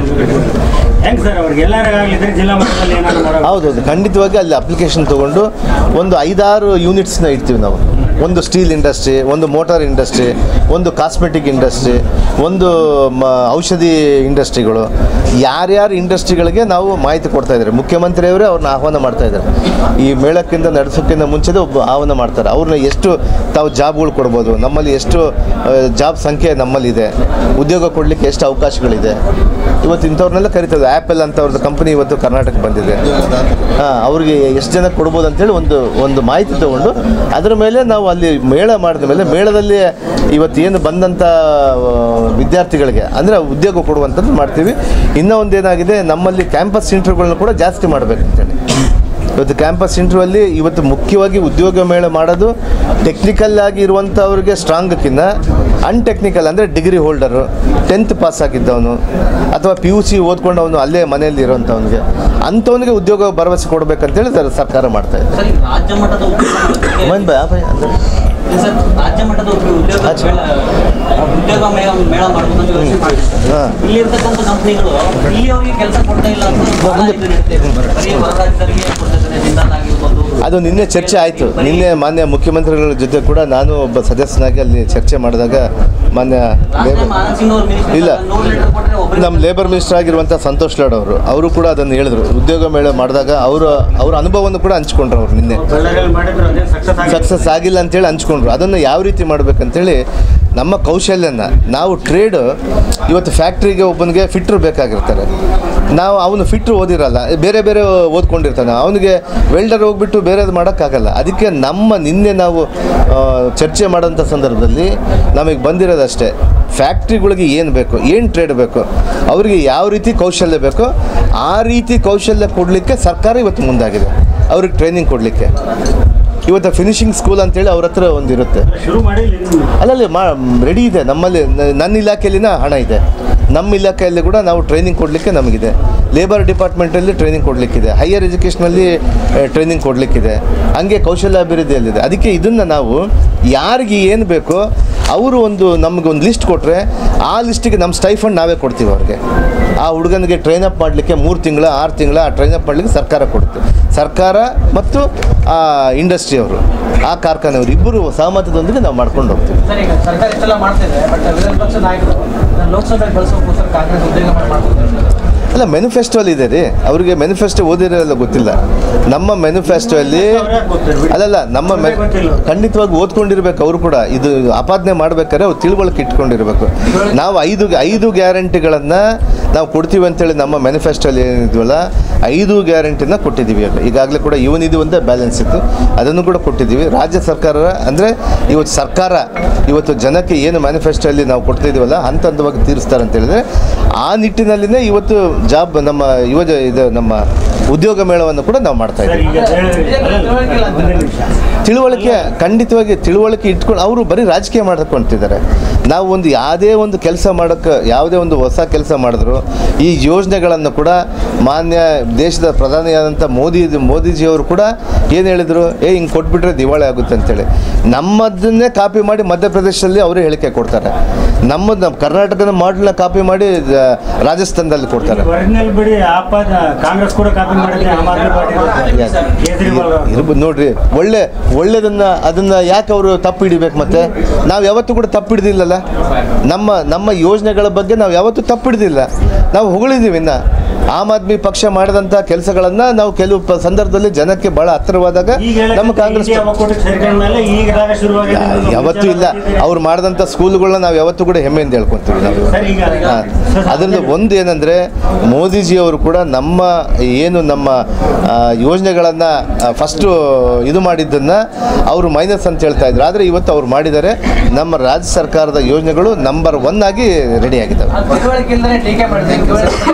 ಹೆಂಗೆ ಸರ್ ಅವ್ರಿಗೆ ಎಲ್ಲರಿಗಾಗಲಿದ್ರೆ ಜಿಲ್ಲಾ ಮಟ್ಟದಲ್ಲಿ ಏನಾದ್ರು ಮಾಡೋ ಹೌದೌದು ಖಂಡಿತವಾಗಿ ಅಲ್ಲಿ ಅಪ್ಲಿಕೇಶನ್ ತೊಗೊಂಡು ಒಂದು ಐದಾರು ಯೂನಿಟ್ಸ್ನ ಇಡ್ತೀವಿ ನಾವು ಒಂದು ಸ್ಟೀಲ್ ಇಂಡಸ್ಟ್ರಿ ಒಂದು ಮೋಟಾರ್ ಇಂಡಸ್ಟ್ರಿ ಒಂದು ಕಾಸ್ಮೆಟಿಕ್ ಇಂಡಸ್ಟ್ರಿ ಒಂದು ಮ ಔಷಧಿ ಇಂಡಸ್ಟ್ರಿಗಳು ಯಾರ್ಯಾರು ಇಂಡಸ್ಟ್ರಿಗಳಿಗೆ ನಾವು ಮಾಹಿತಿ ಕೊಡ್ತಾ ಇದ್ದಾರೆ ಮುಖ್ಯಮಂತ್ರಿಯವರೇ ಅವ್ರನ್ನ ಆಹ್ವಾನ ಮಾಡ್ತಾ ಇದ್ದಾರೆ ಈ ಮೇಳಕ್ಕಿಂತ ನಡೆಸೋಕ್ಕಿಂತ ಮುಂಚೆನೇ ಒಬ್ಬ ಆಹ್ವಾನ ಮಾಡ್ತಾರೆ ಅವ್ರನ್ನ ಎಷ್ಟು ತಾವು ಜಾಬ್ಗಳು ಕೊಡ್ಬೋದು ನಮ್ಮಲ್ಲಿ ಎಷ್ಟು ಜಾಬ್ ಸಂಖ್ಯೆ ನಮ್ಮಲ್ಲಿದೆ ಉದ್ಯೋಗ ಕೊಡಲಿಕ್ಕೆ ಎಷ್ಟು ಅವಕಾಶಗಳಿದೆ ಇವತ್ತು ಇಂಥವ್ರನ್ನೆಲ್ಲ ಕರಿತದೆ ಆ್ಯಪಲ್ ಅಂತ ಅವ್ರದ್ದು ಕಂಪನಿ ಇವತ್ತು ಕರ್ನಾಟಕ ಬಂದಿದೆ ಹಾಂ ಅವ್ರಿಗೆ ಎಷ್ಟು ಜನ ಕೊಡ್ಬೋದು ಅಂತೇಳಿ ಒಂದು ಒಂದು ಮಾಹಿತಿ ತಗೊಂಡು ಅದರ ಮೇಲೆ ನಾವು ಅಲ್ಲಿ ಮೇಳ ಮಾಡಿದ ಮೇಲೆ ಮೇಳದಲ್ಲಿ ಇವತ್ತು ಏನು ಬಂದಂಥ ಆ, ವಿದ್ಯಾರ್ಥಿಗಳಿಗೆ ಅಂದರೆ ಉದ್ಯೋಗ ಕೊಡುವಂಥದ್ದು ಮಾಡ್ತೀವಿ ಇನ್ನೂ ಒಂದು ಏನಾಗಿದೆ ನಮ್ಮಲ್ಲಿ ಕ್ಯಾಂಪಸ್ ಸೆಂಟರ್ಗಳನ್ನ ಕೂಡ ಜಾಸ್ತಿ ಮಾಡಬೇಕಂತೇಳಿ ಇವತ್ತು ಕ್ಯಾಂಪಸ್ ಇಂಟರ್ವ್ಯೂಲ್ಲಿ ಇವತ್ತು ಮುಖ್ಯವಾಗಿ ಉದ್ಯೋಗ ಮೇಳ ಮಾಡೋದು ಟೆಕ್ನಿಕಲ್ ಆಗಿ ಇರುವಂಥವ್ರಿಗೆ ಸ್ಟ್ರಾಂಗ್ಕಿನ್ನ ಅನ್ಟೆಕ್ನಿಕಲ್ ಅಂದರೆ ಡಿಗ್ರಿ ಹೋಲ್ಡರು ಟೆಂತ್ ಪಾಸ್ ಆಗಿದ್ದವನು ಅಥವಾ ಪಿ ಯು ಸಿ ಓದ್ಕೊಂಡವನು ಅಲ್ಲೇ ಮನೆಯಲ್ಲಿ ಇರೋಂಥವ್ನಿಗೆ ಅಂಥವನಿಗೆ ಉದ್ಯೋಗ ಭರವಸೆ ಕೊಡಬೇಕಂತೇಳಿ ಸರ್ ಸರ್ಕಾರ ಮಾಡ್ತಾ ಇದೆ ಸರ್ ಈಗ ರಾಜ್ಯ ಮಟ್ಟದ ಉದ್ಯೋಗ ಮನ್ ಬಾ ಬಾ ಅಂದ್ರೆ. ಸರ್ ರಾಜ್ಯ ಮಟ್ಟದ ಉದ್ಯೋಗ ಉದ್ಯೋಗ ಆಚೆ. ಮೇಳ ಉದ್ಯೋಗ ಮೇಳ ಮೇಳ ಮಾಡ್ಬೇಕಂತ ಯೋಚನೆ ಮಾಡಿದ್ದಾರೆ ಹಾಂ ಇಲ್ಲಿರ್ತಕ್ಕಂಥ ಕಂಪ್ನಿಗಳು ಇಲ್ಲಿಯವರಿಗೆ ಕೆಲಸ ಕೊಡ್ತಾ ಇಲ್ಲ ಅಂತ ಬಹಳ ಇದು ನಡೀತಾ ಇದೆ. ಬರೀ ಹೊರ ರಾಜ್ಯದವರಿಗೆ ಕೊಡ್ತಾ ಇದ್ದಾರೆ ಜಿಂದಾಲ್ ಆಗಿರ್ಬೋದು ಅದು ನಿನ್ನೆ ಚರ್ಚೆ ಆಯಿತು ನಿನ್ನೆ ಮಾನ್ಯ ಮುಖ್ಯಮಂತ್ರಿಗಳ ಜೊತೆ ಕೂಡ ನಾನು ಒಬ್ಬ ಸದಸ್ಯನಾಗಿ ಅಲ್ಲಿ ಚರ್ಚೆ ಮಾಡಿದಾಗ ಮಾನ್ಯ ರಾಜ್ಯ ಲೇಬರ್ ಮಾನವ್ ಸಿಂಗ್ ಅವ್ರ ಮಿನಿಸ್ಟರ್ ಇಲ್ಲ. ನೂರು ಲೀಟರ್ ಕೊಟ್ಟರೆ ಒಬ್ಬರಿಗೆ ನಮ್ಮ ಲೇಬರ್ ಮಿನಿಸ್ಟರ್ ಆಗಿರುವಂಥ ಸಂತೋಷ್ ಲಾಡ್ ಅವರು ಅವರು ಕೂಡ ಅದನ್ನು ಹೇಳಿದ್ರು ಉದ್ಯೋಗ ಮೇಳ ಮಾಡಿದಾಗ ಅವರು ಅವರ ಅನುಭವವನ್ನು ಕೂಡ ಹಂಚ್ಕೊಂಡ್ರು ಅವ್ರು ನಿನ್ನೆ ಬಳ್ಳಾರಿಯಲ್ಲಿ ಮಾಡಿದ್ರು ಅದೇ ಸಕ್ಸಸ್ ಆಗಿ ಸಕ್ಸಸ್ ಆಗಿಲ್ಲ ಅಂತೇಳಿ ಹಂಚ್ಕೊಂಡ್ರು ಅದನ್ನು ಯಾವ ರೀತಿ ಮಾಡಬೇಕಂತೇಳಿ ನಮ್ಮ ಕೌಶಲ್ಯನ ನಾವು ಟ್ರೇಡ್ ಇವತ್ತು ಫ್ಯಾಕ್ಟ್ರಿಗೆ ಒಬ್ಬನಿಗೆ ಫಿಟ್ರ್ ಬೇಕಾಗಿರ್ತಾರೆ ನಾವು ಅವನು ಫಿಟ್ರ್ ಓದಿರಲ್ಲ ಬೇರೆ ಬೇರೆ ಓದ್ಕೊಂಡಿರ್ತಾನೆ ಅವನಿಗೆ ವೆಲ್ಡರ್ ಹೋಗ್ಬಿಟ್ಟು ಬೇರೆದು ಮಾಡೋಕ್ಕಾಗಲ್ಲ ಅದಕ್ಕೆ ನಮ್ಮ ನಿನ್ನೆ ನಾವು ಆ, ಚರ್ಚೆ ಮಾಡೋಂಥ ಸಂದರ್ಭದಲ್ಲಿ ನಮಗೆ ಬಂದಿರೋದಷ್ಟೇ ಫ್ಯಾಕ್ಟ್ರಿಗಳಿಗೆ ಏನು ಬೇಕು ಏನು ಟ್ರೇಡ್ ಬೇಕು ಅವರಿಗೆ ಯಾವ ರೀತಿ ಕೌಶಲ್ಯ ಬೇಕೋ ಆ ರೀತಿ ಕೌಶಲ್ಯ ಕೊಡಲಿಕ್ಕೆ ಸರ್ಕಾರ ಇವತ್ತು ಮುಂದಾಗಿದೆ ಅವ್ರಿಗೆ ಟ್ರೈನಿಂಗ್ ಕೊಡಲಿಕ್ಕೆ ಇವತ್ತು ಫಿನಿಶಿಂಗ್ ಸ್ಕೂಲ್ ಅಂತೇಳಿ ಅವ್ರ ಹತ್ರ ಒಂದಿರುತ್ತೆ ಶುರು ಮಾಡಿ ಇಲ್ಲಿ ಅಲ್ಲಲ್ಲಿ ಮಾ ರೆಡಿ ಇದೆ ನಮ್ಮಲ್ಲಿ ನ- ನನ್ನ ಇಲಾಖೆಯಲ್ಲಿನ ಹಣ ಇದೆ ನಮ್ಮ ಇಲಾಖೆಯಲ್ಲಿ ಕೂಡ ನಾವು ಟ್ರೈನಿಂಗ್ ಕೊಡಲಿಕ್ಕೆ ನಮಗಿದೆ ಲೇಬರ್ ಡಿಪಾರ್ಟ್ಮೆಂಟಲ್ಲಿ ಟ್ರೈನಿಂಗ್ ಕೊಡಲಿಕ್ಕಿದೆ ಹೈಯರ್ ಎಜುಕೇಷನಲ್ಲಿ ಟ್ರೈನಿಂಗ್ ಕೊಡಲಿಕ್ಕಿದೆ ಹಂಗೆ ಕೌಶಲ್ಯ ಅಭಿವೃದ್ಧಿಯಲ್ಲಿದೆ ಅದಕ್ಕೆ ಇದನ್ನು ನಾವು ಯಾರಿಗೆ ಏನು ಬೇಕೋ ಅವರು ಒಂದು ನಮಗೆ ಒಂದು ಲಿಸ್ಟ್ ಕೊಟ್ಟರೆ ಆ ಲಿಸ್ಟಿಗೆ ನಮ್ಮ ಸ್ಟೈಫಂಡ್ ನಾವೇ ಕೊಡ್ತೀವಿ ಅವ್ರಿಗೆ ಆ ಹುಡುಗನಿಗೆ ಟ್ರೈನ್ ಅಪ್ ಮಾಡಲಿಕ್ಕೆ ಮೂರು ತಿಂಗಳ ಆರು ತಿಂಗಳ ಆ ಟ್ರೈನ್ ಅಪ್ ಮಾಡಲಿಕ್ಕೆ ಸರ್ಕಾರ ಕೊಡುತ್ತೆ ಸರ್ಕಾರ ಮತ್ತು ಆ ಇಂಡಸ್ಟ್ರಿಯವರು ಆ ಕಾರ್ಖಾನೆಯವರು ಇಬ್ಬರು ಸಹಮತದೊಂದಿಗೆ ನಾವು ಮಾಡ್ಕೊಂಡು ಹೋಗ್ತೀವಿ ಸರ್ ಈಗ ಸರ್ಕಾರ ಇಷ್ಟೆಲ್ಲ ಮಾಡ್ತಿದೆ ಬಟ್ ವಿರೋಧ ಪಕ್ಷ ನಾಯಕರು ಇದನ್ನ ಲೋಕಸಭೆಗೆ ಬಳಸೋಕ್ಕೋಸ್ಕರ ಕಾಂಗ್ರೆಸ್ ಉದ್ಯೋಗ ಮಾಡಿ ಮಾಡ್ತಿದ್ದಾರೆ ಅಲ್ಲ ಮೆನಿಫೆಸ್ಟೋ ಅಲ್ಲಿ ಇದೆ ರೀ ಅವರಿಗೆ ಮೆನಿಫೆಸ್ಟೋ ಓದಿರೋಲ್ಲ ಗೊತ್ತಿಲ್ಲ ನಮ್ಮ ಮೆನಿಫೆಸ್ಟೋ ಅಲ್ಲಿ ಅಲ್ಲಲ್ಲ ನಮ್ಮ ಮೆ ಖಂಡಿತವಾಗಿ ಓದ್ಕೊಂಡಿರ್ಬೇಕು ಅವರು ಕೂಡ ಇದು ಆಪಾದನೆ ಮಾಡ್ಬೇಕಾದ್ರೆ ಅವ್ರು ತಿಳುವಳಿಕೆ ಇಟ್ಕೊಂಡಿರ್ಬೇಕು ನಾವು ಐದು ಐದು ಗ್ಯಾರಂಟಿಗಳನ್ನು ನಾವು ಕೊಡ್ತೀವಿ ಅಂತೇಳಿ ನಮ್ಮ ಮ್ಯಾನಿಫೆಸ್ಟೋಲ್ಲಿ ಏನಿದ್ವಲ್ಲ ಐದು ಗ್ಯಾರಂಟಿನ ಕೊಟ್ಟಿದ್ದೀವಿ ಈಗ ಈಗಾಗಲೇ ಕೂಡ ಇವನಿದು ಒಂದೇ ಬ್ಯಾಲೆನ್ಸ್ ಇತ್ತು ಅದನ್ನು ಕೂಡ ಕೊಟ್ಟಿದ್ದೀವಿ ರಾಜ್ಯ ಸರ್ಕಾರ ಅಂದರೆ ಇವತ್ತು ಸರ್ಕಾರ ಇವತ್ತು ಜನಕ್ಕೆ ಏನು ಮ್ಯಾನಿಫೆಸ್ಟೋಲ್ಲಿ ನಾವು ಕೊಡ್ತಿದ್ದೀವಲ್ಲ ಹಂತ ಹಂತವಾಗಿ ತೀರಿಸ್ತಾರೆ ಅಂತ ಹೇಳಿದ್ರೆ ಆ ನಿಟ್ಟಿನಲ್ಲಿನೇ ಇವತ್ತು ಜಾಬ್ ನಮ್ಮ ಯುವಜ ಇದು ನಮ್ಮ ಉದ್ಯೋಗ ಮೇಳವನ್ನು ಕೂಡ ನಾವು ಮಾಡ್ತಾ ಸರ್ ಇದ್ದೀವಿ ಈಗ ಒಂದೇ ನಿಮಿಷ ತಿಳುವಳಿಕೆ ಖಂಡಿತವಾಗಿ ತಿಳುವಳಿಕೆ ಇಟ್ಕೊಂಡು ಅವರು ಬರೀ ರಾಜಕೀಯ ಮಾಡ್ಕೊಂತಿದ್ದಾರೆ ನಾವು ಒಂದು ಯಾವುದೇ ಒಂದು ಕೆಲಸ ಮಾಡೋಕ್ಕೆ ಯಾವುದೇ ಒಂದು ಹೊಸ ಕೆಲಸ ಮಾಡಿದ್ರು ಈ ಯೋಜನೆಗಳನ್ನು ಕೂಡ ಮಾನ್ಯ ದೇಶದ ಪ್ರಧಾನಿಯಾದಂಥ ಮೋದಿ ಮೋದಿಜಿಯವರು ಕೂಡ ಏನು ಹೇಳಿದರು ಏ ಹಿಂಗೆ ಕೊಟ್ಬಿಟ್ರೆ ದಿವಾಳಿ ಆಗುತ್ತೆ ಅಂತೇಳಿ ನಮ್ಮದನ್ನೇ ಕಾಪಿ ಮಾಡಿ ಮಧ್ಯಪ್ರದೇಶದಲ್ಲಿ ಅವರೇ ಹೇಳಿಕೆ ಕೊಡ್ತಾರೆ ನಮ್ಮದು ನಮ್ಮ ಕರ್ನಾಟಕದ ಮಾಡಲ್ನ ಕಾಪಿ ಮಾಡಿ ಆ, ರಾಜಸ್ಥಾನದಲ್ಲಿ ಕೊಡ್ತಾರೆ ಒರಿಜಿನಲ್ ಬಿಡಿ ಆಪಾದ ಕಾಂಗ್ರೆಸ್ ಕೂಡ ಕಾಪಿ ಮಾಡಿದ್ರೆ ಆಮ್ ಆದ್ಮಿ ಪಾರ್ಟಿ ಇರುತ್ತೆ. ಕೇಜ್ರಿವಾಲ್ ಅವರು. ಇರ್ಬೋದು ನೋಡ್ರಿ ಒಳ್ಳೆ ಒಳ್ಳೆದನ್ನ ಅದನ್ನ ಯಾಕೆ ಅವರು ತಪ್ಪು ಹಿಡಿಬೇಕು ಮತ್ತೆ ನಾವು ಯಾವತ್ತೂ ಕೂಡ ತಪ್ಪು ಹಿಡ್ದಿಲ್ಲಲ್ಲ ನಮ್ಮ ನಮ್ಮ ಯೋಜನೆಗಳ ಬಗ್ಗೆ ನಾವು ಯಾವತ್ತೂ ತಪ್ಪು ಹಿಡ್ದಿಲ್ಲ ನಾವು ಹೊಗಳಿದ್ದೀವಿ ಇನ್ನ ಆಮ್ ಆದ್ಮಿ ಪಕ್ಷ ಮಾಡಿದಂಥ ಕೆಲಸಗಳನ್ನ ನಾವು ಕೆಲವು ಪ- ಸಂದರ್ಭದಲ್ಲಿ ಜನಕ್ಕೆ ಬಹಳ ಹತ್ತಿರವಾದಾಗ ಈಗ ಹೇಳಕ್ಕೆ ನಮ್ಮ ಕಾಂಗ್ರೆಸ್ ಇಂಡಿಯಾ ಒಕ್ಕೂಟಕ್ಕೆ ಸೇರ್ಕೊಂಡ್ಮೇಲೆ ಈಗ ರಾಗ ಶುರುವಾಗಿದೆ ಅನ್ನೋದು ಯಾವತ್ತೂ ಇಲ್ಲ ವಿಚಾರ ಅವ್ರು ಮಾಡಿದಂಥ ಸ್ಕೂಲ್ಗಳನ್ನ ನಾವು ಯಾವತ್ತೂ ಕೂಡ ಹೆಮ್ಮೆಯಿಂದ ಹೇಳ್ಕೊತೀವಿ ನಾವು ಸರ್ ಈಗ ಹಾ. ಅದರಲ್ಲಿ ಒಂದು ಏನಂದರೆ ಮೋದಿಜಿಯವರು ಕೂಡ ನಮ್ಮ ಏನು ನಮ್ಮ ಆ, ಯೋಜನೆಗಳನ್ನು ಫಸ್ಟು ಇದು ಮಾಡಿದ್ದನ್ನು ಅವರು ಮೈನಸ್ ಅಂತ ಹೇಳ್ತಾ ಇದ್ರು ಆದರೆ ಇವತ್ತು ಅವ್ರು ಮಾಡಿದ್ದಾರೆ ನಮ್ಮ ರಾಜ್ಯ ಸರ್ಕಾರದ ಯೋಜನೆಗಳು ನಂಬರ್ ಒನ್ ಆಗಿ ರೆಡಿ ಆಗಿದ್ದಾವೆ ಅದು ತಿಳುವಳಿಕೆ ಇಲ್ಲದೆ ಟೀಕೆ ಮಾಡಿದ್ರೆ ತಿಳುವಳಿಕೆ ಇಲ್ಲ ಅಂತ.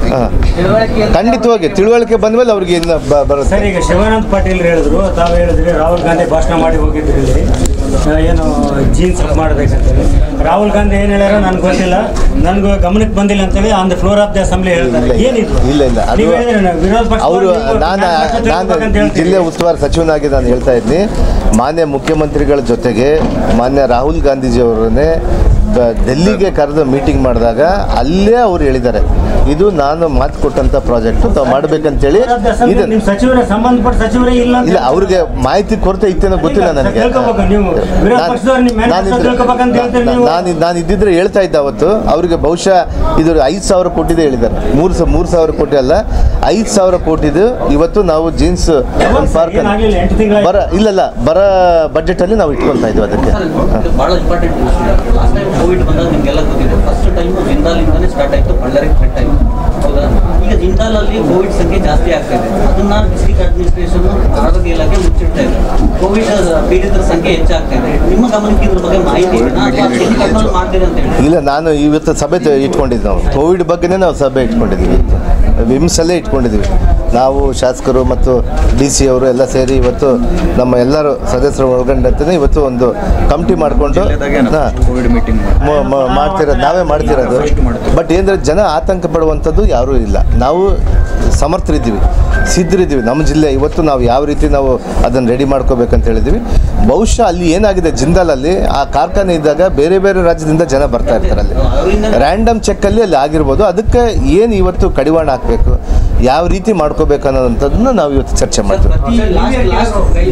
ಹಾ. ತಿಳುವಳಿಕೆ ಖಂಡಿತವಾಗಿ ತಿಳುವಳಿಕೆ ಬಂದ್ಮೇಲೆ ಅವ್ರಿಗೆ ಇನ್ನು ಬ- ಬರುತ್ತೆ ಸರ್ ಈಗ ಶಿವಾನಂದ ಪಾಟೀಲ್ ಹೇಳಿದ್ರು ತಾವು ಹೇಳಿದ್ರಿ ರಾಹುಲ್ ಗಾಂಧಿ ಭಾಷಣ ಮಾಡಿ ಹೋಗಿದ್ರಿ ಇಲ್ಲಿ ಆ, ಏನು ಜೀನ್ಸ್ ಅಪ್ ಮಾಡಬೇಕಂತೇಳಿ ರಾಹುಲ್ ಗಾಂಧಿ ಏನು ಹೇಳ್ಯಾರ ನನ್ಗೆ ಗೊತ್ತಿಲ್ಲ ನನಗೆ ಗಮನಕ್ಕೆ ಬಂದಿಲ್ಲ ಅಂತೇಳಿ on the floor of the assembly ಹೇಳ್ತಾರೆ ಇಲ್ಲ, ಇಲ್ಲ. ಏನಿದು ಇಲ್ಲ, ಇಲ್ಲ. ಅದು- ನೀವು ಹೇಳಿದ್ರಿ ವಿರೋಧ ಪಕ್ಷ ಅವರು ನಾನು ನಾನು ಜಿಲ್ಲೆ ಉಸ್ತುವಾರಿ ಸಚಿವನಾಗಿ ನಾನು ಹೇಳ್ತಾ ಇದ್ದೀನಿ ಮಾನ್ಯ ಮುಖ್ಯಮಂತ್ರಿಗಳ ಜೊತೆಗೆ ಮಾನ್ಯ ರಾಹುಲ್ ಗಾಂಧೀಜಿಯವರನ್ನೇ ಬ- ಡೆಲ್ಲಿಗೆ ಕರೆದು ಮೀಟಿಂಗ್ ಮಾಡಿದಾಗ ಅಲ್ಲೇ ಅವ್ರು ಹೇಳಿದ್ದಾರೆ ಇದು ನಾನು ಮಾತು ಕೊಟ್ಟಂಥ ಪ್ರಾಜೆಕ್ಟ್ ತಾವು ಮಾಡ್ಬೇಕಂತೇಳಿ ಇದು ನಿಮ್ಮ ಸಚಿವರೇ ಸಂಬಂಧಪಟ್ಟ ಸಚಿವರೇ ಇಲ್ಲ ಅಂತ ಇಲ್ಲ ಅವ್ರಿಗೆ ಮಾಹಿತಿ ಕೊರತೆ ಇತ್ತೇನೋ ಗೊತ್ತಿಲ್ಲ ಇಲ್ಲ, ನನಗೆ ತಿಳ್ಕೊಬೇಕು ನೀವು. ವಿರೋಧ ನಾನ್- ಪಕ್ಷದವ್ರು ನಿಮ್ಮ ಮೇಲೆ ನಾನಿದ್ರೆ- ತಿಳ್ಕೊಬೇಕಂತ ಹೇಳ್ತೀರಿ ನೀವು. ನಾನು ನಾನು ಇದ್ದಿದ್ರೆ ಹೇಳ್ತಾ ಇದ್ದೆ ಅವತ್ತು ಅವರಿಗೆ ಬಹುಶಃ ಇದು ಐದು ಸಾವಿರ ಕೋಟಿದೆ ಹೇಳಿದ್ದಾರೆ ಮೂರು ಸ ಮೂರು ಸಾವಿರ ಕೋಟಿ ಅಲ್ಲ ಐದು ಸಾವಿರ ಕೋಟಿದು ಇವತ್ತು ನಾವು ಜೀನ್ಸ್ ಒಂದು ಪಾರ್ಕ್ ಏನಾಗ್ಲಿಲ್ಲ, ಎಂಟು ತಿಂಗಳ ಬರ ಇಲ್ಲಲ್ಲ ಬರ ಬಜೆಟ್ ಅಲ್ಲಿ ನಾವು ಇಟ್ಕೊಳ್ತಾ ಇದ್ವಿ ಅದಕ್ಕೆ ಸರ್, ಇದು ಬಹಳ ಇಂಪಾರ್ಟೆಂಟ್ ಲಾಸ್ಟ್ ಟೈಮ್ ಕೋವಿಡ್ ಬಂದಾಗ ನಿಮಗೆಲ್ಲ ಗೊತ್ತಿದೆ ಫಸ್ಟ್ ಟೈಮ್ ಜಿಂದಾಲಿಂದಾನೇ ಸ್ಟಾರ್ಟ್ ಆಯಿತು ಬಳ್ಳಾರಿ ಸ್ಪ್ರೆಡ್ ಆಯಿತು ಹೌದಾ ಈಗ ಜಿಂದಾಲಲ್ಲಿ ಕೋವಿಡ್ ಸಂಖ್ಯೆ ಜಾಸ್ತಿ ಆಗ್ತಾ ಇದೆ ಅದನ್ನ ಡಿಸ್ಟ್ರಿಕ್ಟ್ ಅಡ್ಮಿನಿಸ್ಟ್ರೇಷನ್ ಆರೋಗ್ಯ ಇಲಾಖೆ ಮುಚ್ಚಿಡ್ತಾ ಇದೆ ಕೋವಿಡ್ ಪೀಡಿತರ ಸಂಖ್ಯೆ ಹೆಚ್ಚಾಗ್ತಾ ಇದೆ ನಿಮ್ಮ ಗಮನಕ್ಕೆ ಇದ್ರ ಬಗ್ಗೆ ಮಾಹಿತಿ ಇದೆಯಾ ಅಥವಾ ಹೆಂಗೆ ಕಂಟ್ರೋಲ್ ಮಾಡ್ತೀರಿ ಅಂತ ಹೇಳಿ ಇಲ್ಲ ನಾನು ಇವತ್ತು ಸಭೆ ತ- ಇಟ್ಕೊಂಡಿದ್ದು ನಾವು ಕೋವಿಡ್ ಬಗ್ಗೆನೇ ನಾವು ಸಭೆ ಇಟ್ಕೊಂಡಿದ್ದೀವಿ ವಿಮ್ಸಲ್ಲೇ ಇಟ್ಕೊಂಡಿದ್ದೀವಿ ನಾವು ಶಾಸಕರು ಮತ್ತು ಡಿ ಸಿ ಅವರು ಎಲ್ಲ ಸೇರಿ ಇವತ್ತು ನಮ್ಮ ಎಲ್ಲರೂ ಸದಸ್ಯರು ಒಳಗೊಂಡಂತೆ ಇವತ್ತು ಒಂದು ಕಮಿಟಿ ಮಾಡಿಕೊಂಡು ಕೋವಿಡ್ ಮೀಟಿಂಗ್ ಮಾಡ್ತಿರೋದು ನಾವೇ ಮಾಡ್ತಿರೋದು ಬಟ್ ಏನಂದ್ರೆ ಜನ ಆತಂಕ ಪಡುವಂಥದ್ದು ಯಾರೂ ಇಲ್ಲ ನಾವು ಸಮರ್ಥರಿದ್ದೀವಿ ಸಿದ್ಧರಿದ್ದೀವಿ ನಮ್ಮ ಜಿಲ್ಲೆ ಇವತ್ತು ನಾವು ಯಾವ ರೀತಿ ನಾವು ಅದನ್ನು ರೆಡಿ ಮಾಡ್ಕೋಬೇಕಂತ ಹೇಳಿದ್ದೀವಿ ಬಹುಶಃ ಅಲ್ಲಿ ಏನಾಗಿದೆ ಜಿಂದಾಲಲ್ಲಿ ಆ ಕಾರ್ಖಾನೆ ಇದ್ದಾಗ ಬೇರೆ ಬೇರೆ ರಾಜ್ಯದಿಂದ ಜನ ಬರ್ತಾ ಇರ್ತಾರೆ ಅಲ್ಲಿ ರ್ಯಾಂಡಮ್ ಚೆಕ್ಕಲ್ಲಿ ಅಲ್ಲಿ ಆಗಿರ್ಬೋದು ಅದಕ್ಕೆ ಏನು ಇವತ್ತು ಕಡಿವಾಣ ಹಾಕಬೇಕು ಯಾವ ರೀತಿ ಮಾಡ್ಕೋಬೇಕು ಅನ್ನೋದಂಥದ್ದನ್ನ ನಾವು ಇವತ್ತು ಚರ್ಚೆ ಮಾಡ್ತೀವಿ ಪ್ರತಿ ಲಾಸ್ಟ್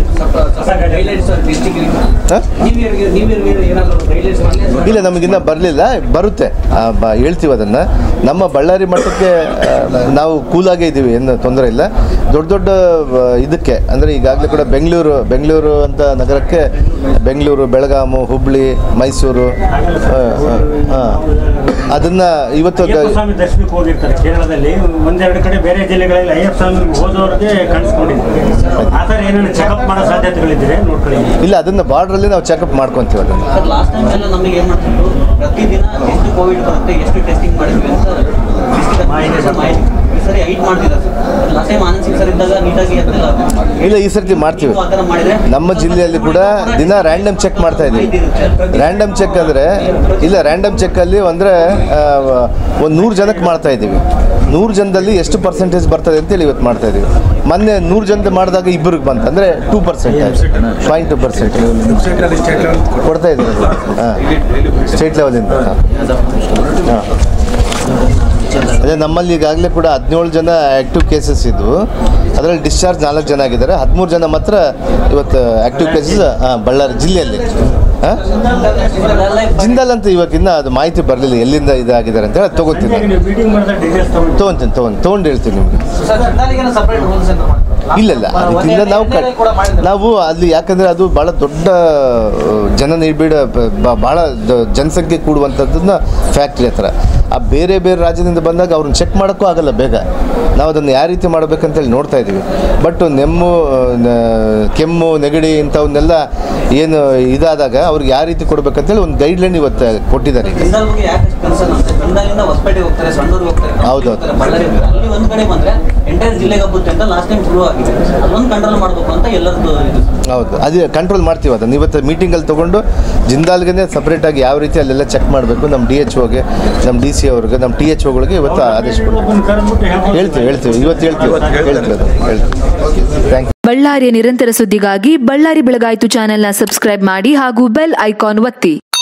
ಹಾಂ ಡಿಸ್ಟಿಕ್ ಇಲ್ಲ ನಮಗಿನ್ನ ಬರಲಿಲ್ಲ ಬರುತ್ತೆ ಆ, ಬ- ಹೇಳ್ತೀವಿ ಅದನ್ನು ನಮ್ಮ ಬಳ್ಳಾರಿ ಮಟ್ಟಕ್ಕೆ ಆ, ನಾವು ಕೂಲಾಗೇ ಇದ್ದೀವಿ ಏನು ತೊಂದರೆ ಇಲ್ಲ ದೊಡ್ಡ ದೊಡ್ಡ ಆ, ಇದಕ್ಕೆ ಅಂದರೆ ಈಗಾಗಲೇ ಕೂಡ ಬೆಂಗಳೂರು ಬೆಂಗಳೂರು ಅಂತ ನಗರಕ್ಕೆ ಬೆಂಗಳೂರು ಬೆಳಗಾಮು ಹುಬ್ಳಿ ಮೈಸೂರು ಅದನ್ನು ಇವತ್ತು ಗ- ಅಯ್ಯಪ್ಪ ಸ್ವಾಮಿ ದರ್ಶನಕ್ಕೆ ಹೋಗಿರ್ತಾರೆ ಕೇರಳದಲ್ಲಿ ಒಂದೆರಡು ಕಡೆ ಬೇರೆ ಜಿಲ್ಲೆಗಳಲ್ಲಿ ಅಯ್ಯಪ್ಪ ಸ್ವಾಮಿ ಹೋದವ್ರಿಗೆ ಕಾಣಿಸ್ಕೊಂಡಿದ್ದಾರೆ ಆ ಥರ ಏನೇನು ಚೆಕಪ್ ಮಾಡೋ ಸಾಧ್ಯತೆಗಳಿದ್ರೆ ನೋಡ್ಕೊಳ್ಳಿ ಇಲ್ಲ ಅದನ್ನು ಬಾರ್ಡ್ರಲ್ಲಿ ನಾವು ಚೆಕಪ್ ಮಾಡ್ಕೊತೀವಿ ಅದನ್ನು ಸರ್ ಲಾಸ್ಟ್ ಟೈಮ್ ಎಲ್ಲ ನಮಗೆ ಏನು ಮಾಡ್ತಿದ್ರು ಪ್ರತಿದಿನ ಎಷ್ಟು ಕೋವಿಡ್ ಬರುತ್ತೆ ಎಷ್ಟು ಟೆಸ್ಟಿಂಗ್ ಮಾಡಿದ್ವಿ ಅಂತ district administration ಮಾಹಿತಿ ಈ ಸರಿ ಹೈಟ್ ಮಾಡ್ತಿದ್ದಾರೆ sir last time Anand Singh sir ಇದ್ದಾಗ ನೀಟಾಗಿ ಎತ್ತಿಲ್ಲ ಇಲ್ಲ ಈ ಸರ್ತಿ ಮಾಡ್ತೀವಿ ನೀವು ಆ ಥರ ಮಾಡಿದ್ರೆ ನಮ್ಮ ಜಿಲ್ಲೆಯಲ್ಲಿ ಕೂಡ ದಿನ ರ್ಯಾಂಡಮ್ ಚೆಕ್ ಮಾಡ್ತಾ ಇದ್ದೀವಿ ರ್ಯಾಂಡಮ್ ಚೆಕ್ ಅಂದರೆ ಇಲ್ಲ ರ್ಯಾಂಡಮ್ ಚೆಕ್ಕಲ್ಲಿ ಅಂದರೆ ಒಂದು ನೂರು ಜನಕ್ಕೆ ಮಾಡ್ತಾ ಇದ್ದೀವಿ ನೂರು ಜನದಲ್ಲಿ ಎಷ್ಟು ಪರ್ಸೆಂಟೇಜ್ ಬರ್ತದೆ ಅಂತೇಳಿ ಇವತ್ತು ಮಾಡ್ತಾ ಇದ್ದೀವಿ ಮೊನ್ನೆ ನೂರು ಜನದ ಮಾಡಿದಾಗ ಇಬ್ಬರಿಗೆ ಬಂತು ಅಂದರೆ two percent point two percent ಕೊಡ್ತಾ ಇದ್ದೀವಿ ಹಾಂ ಸ್ಟೇಟ್ ಲೆವೆಲಿಂದ ಹಾಂ ಹಾಂ ಅದೇ ನಮ್ಮಲ್ಲಿ ಈಗಾಗಲೇ ಕೂಡ ಹದಿನೇಳು ಜನ ಆ್ಯಕ್ಟಿವ್ ಕೇಸಸ್ ಇದ್ವು ಅದರಲ್ಲಿ ಡಿಸ್ಚಾರ್ಜ್ ನಾಲ್ಕು ಜನ ಆಗಿದ್ದಾರೆ ಹದಿಮೂರು ಜನ ಮಾತ್ರ ಇವತ್ತು ಆ್ಯಕ್ಟಿವ್ ಕೇಸಸ್ ಬಳ್ಳಾರಿ ಜಿಲ್ಲೆಯಲ್ಲಿ ಹಾಂ ಜಿಂದಾಲ್ ಅಂತ ಇವಾಗ ಇನ್ನೂ ಅದು ಮಾಹಿತಿ ಬರಲಿಲ್ಲ ಎಲ್ಲಿಂದ ಇದಾಗಿದ್ದಾರೆ ಅಂತ ಹೇಳಿ ಅದು ತೊಗೋತೀನಿ ನೀವು ಮೀಟಿಂಗ್ ಮಾಡಿದ ಡೀಟೇಲ್ಸ್ ತಗೊಂಡು ತೊಗೊಂತೀನಿ ತೊಗೊಂಡು ತೊಗೊಂಡು ಹೇಳ್ತೀನಿ ನಿಮಗೆ ಸರ್ ಜಿಂದಾಲಿಗೆ ಸಪರೇಟ್ ರೂಲ್ಸ್ ಅಂತ ಮಾಡ್ತಾರೆ ಇಲ್ಲ ಇಲ್ಲ ಅದಕ್ಕಿಂತ ನಾವು ಕ ಕೂಡ ಮಾಡಿದ್ರು ನಾವು ಅಲ್ಲಿ ಯಾಕಂದರೆ ಅದು ಭಾಳ ದೊಡ್ಡ ಆ, ಜನ ನಿಬಿಡ ಭಾಳ ಜನಸಂಖ್ಯೆ ಕೂಡುವಂಥದ್ದನ್ನ ಫ್ಯಾಕ್ಟ್ರಿ ಹತ್ರ ಆ ಬೇರೆ ಬೇರೆ ರಾಜ್ಯದಿಂದ ಬಂದಾಗ ಅವ್ರನ್ನ ಚೆಕ್ ಮಾಡೋಕ್ಕೂ ಆಗಲ್ಲ ಬೇಗ ನಾವು ಅದನ್ನು ಯಾವ ರೀತಿ ಮಾಡಬೇಕಂತೇಳಿ ನೋಡ್ತಾ ಇದ್ದೀವಿ ಬಟ್ ನೆಮ್ಮು ನ- ಕೆಮ್ಮು ನೆಗಡಿ ಇಂಥವನ್ನೆಲ್ಲ ಏನು ಇದಾದಾಗ ಅವ್ರಿಗೆ ಯಾವ ರೀತಿ ಕೊಡ್ಬೇಕಂತೇಳಿ ಒಂದು ಗೈಡ್ಲೈನ್ ಇವತ್ತು ಕೊಟ್ಟಿದ್ದಾರೆ ಈಗ ಜಿಂದಾಲ್ ಬಗ್ಗೆ ಯಾಕೆ ಕನ್ಸರ್ನ್ ಅಂತ ಜಿಂದಾಲಿಂದ ಹೊಸಪೇಟೆ ಹೋಗ್ತಾರೆ ಸಣ್ಣೂರು ಹೋಗ್ತಾರೆ ಹೌದು. ಹೋಗ್ತಾರೆ, ಬಳ್ಳಾರಿ ಹೋಗ್ತಾರೆ. ಅಲ್ಲಿ ಒಂದ್ ಕಡೆ ಬಂದ್ರೆ ಎಂಟೈರ್ ಜಿಲ್ಲೆಗೆ ಹಬ್ಬುತ್ತೆ ಅಂತ ಲಾಸ್ಟ್ ಟೈಮ್ ಶುರು ಆಗಿದೆ ಅದೊಂದು ಕಂಟ್ರೋಲ್ ಮಾಡಬೇಕು ಅಂತ ಎಲ್ಲರದ್ದು ಇದು ಹೌದು ಅದು ಕಂಟ್ರೋಲ್ ಮಾಡ್ತೀವಿ ಅದನ್ನು ಇವತ್ತು ಮೀಟಿಂಗಲ್ಲಿ ತೊಗೊಂಡು ಜಿಂದಾಲ್ಗೆ ಸಪ್ರೇಟಾಗಿ ಯಾವ ರೀತಿ ಅಲ್ಲೆಲ್ಲ ಚೆಕ್ ಮಾಡಬೇಕು ನಮ್ಮ ಡಿ ಎಚ್ ಓಗೆ ನಮ್ಮ ಡಿ ಸಿ ಅವ್ರಿಗೆ ನಮ್ಮ ಟಿ ಎಚ್ ಓಗಳಿಗೆ ಇವತ್ತು ಆದೇಶ ಕೊಡ್ತೀವಿ ಒಬ್ಬನ ಕರೆದ್ಬಿಟ್ಟು ಹೇಳ್ಬೋದು. ಹೇಳ್ತೀವಿ ಹೇಳ್ತೀವಿ ಇವತ್ತು ಹೇಳ್ತೀವಿ ಹೇಳ್ತೀವಿ ಅದು ಹೇಳ್ತೀವಿ ಥ್ಯಾಂಕ್ ಯು ಬಳ್ಳಾರಿಯ ನಿರಂತರ ಸುದ್ದಿಗಾಗಿ ಬಳ್ಳಾರಿ ಬೆಳಗಾಯಿತು ಚಾನೆಲ್ನ ಸಬ್ಸ್ಕ್ರೈಬ್ ಮಾಡಿ ಹಾಗೂ ಬೆಲ್ ಐಕಾನ್ ಒತ್ತಿ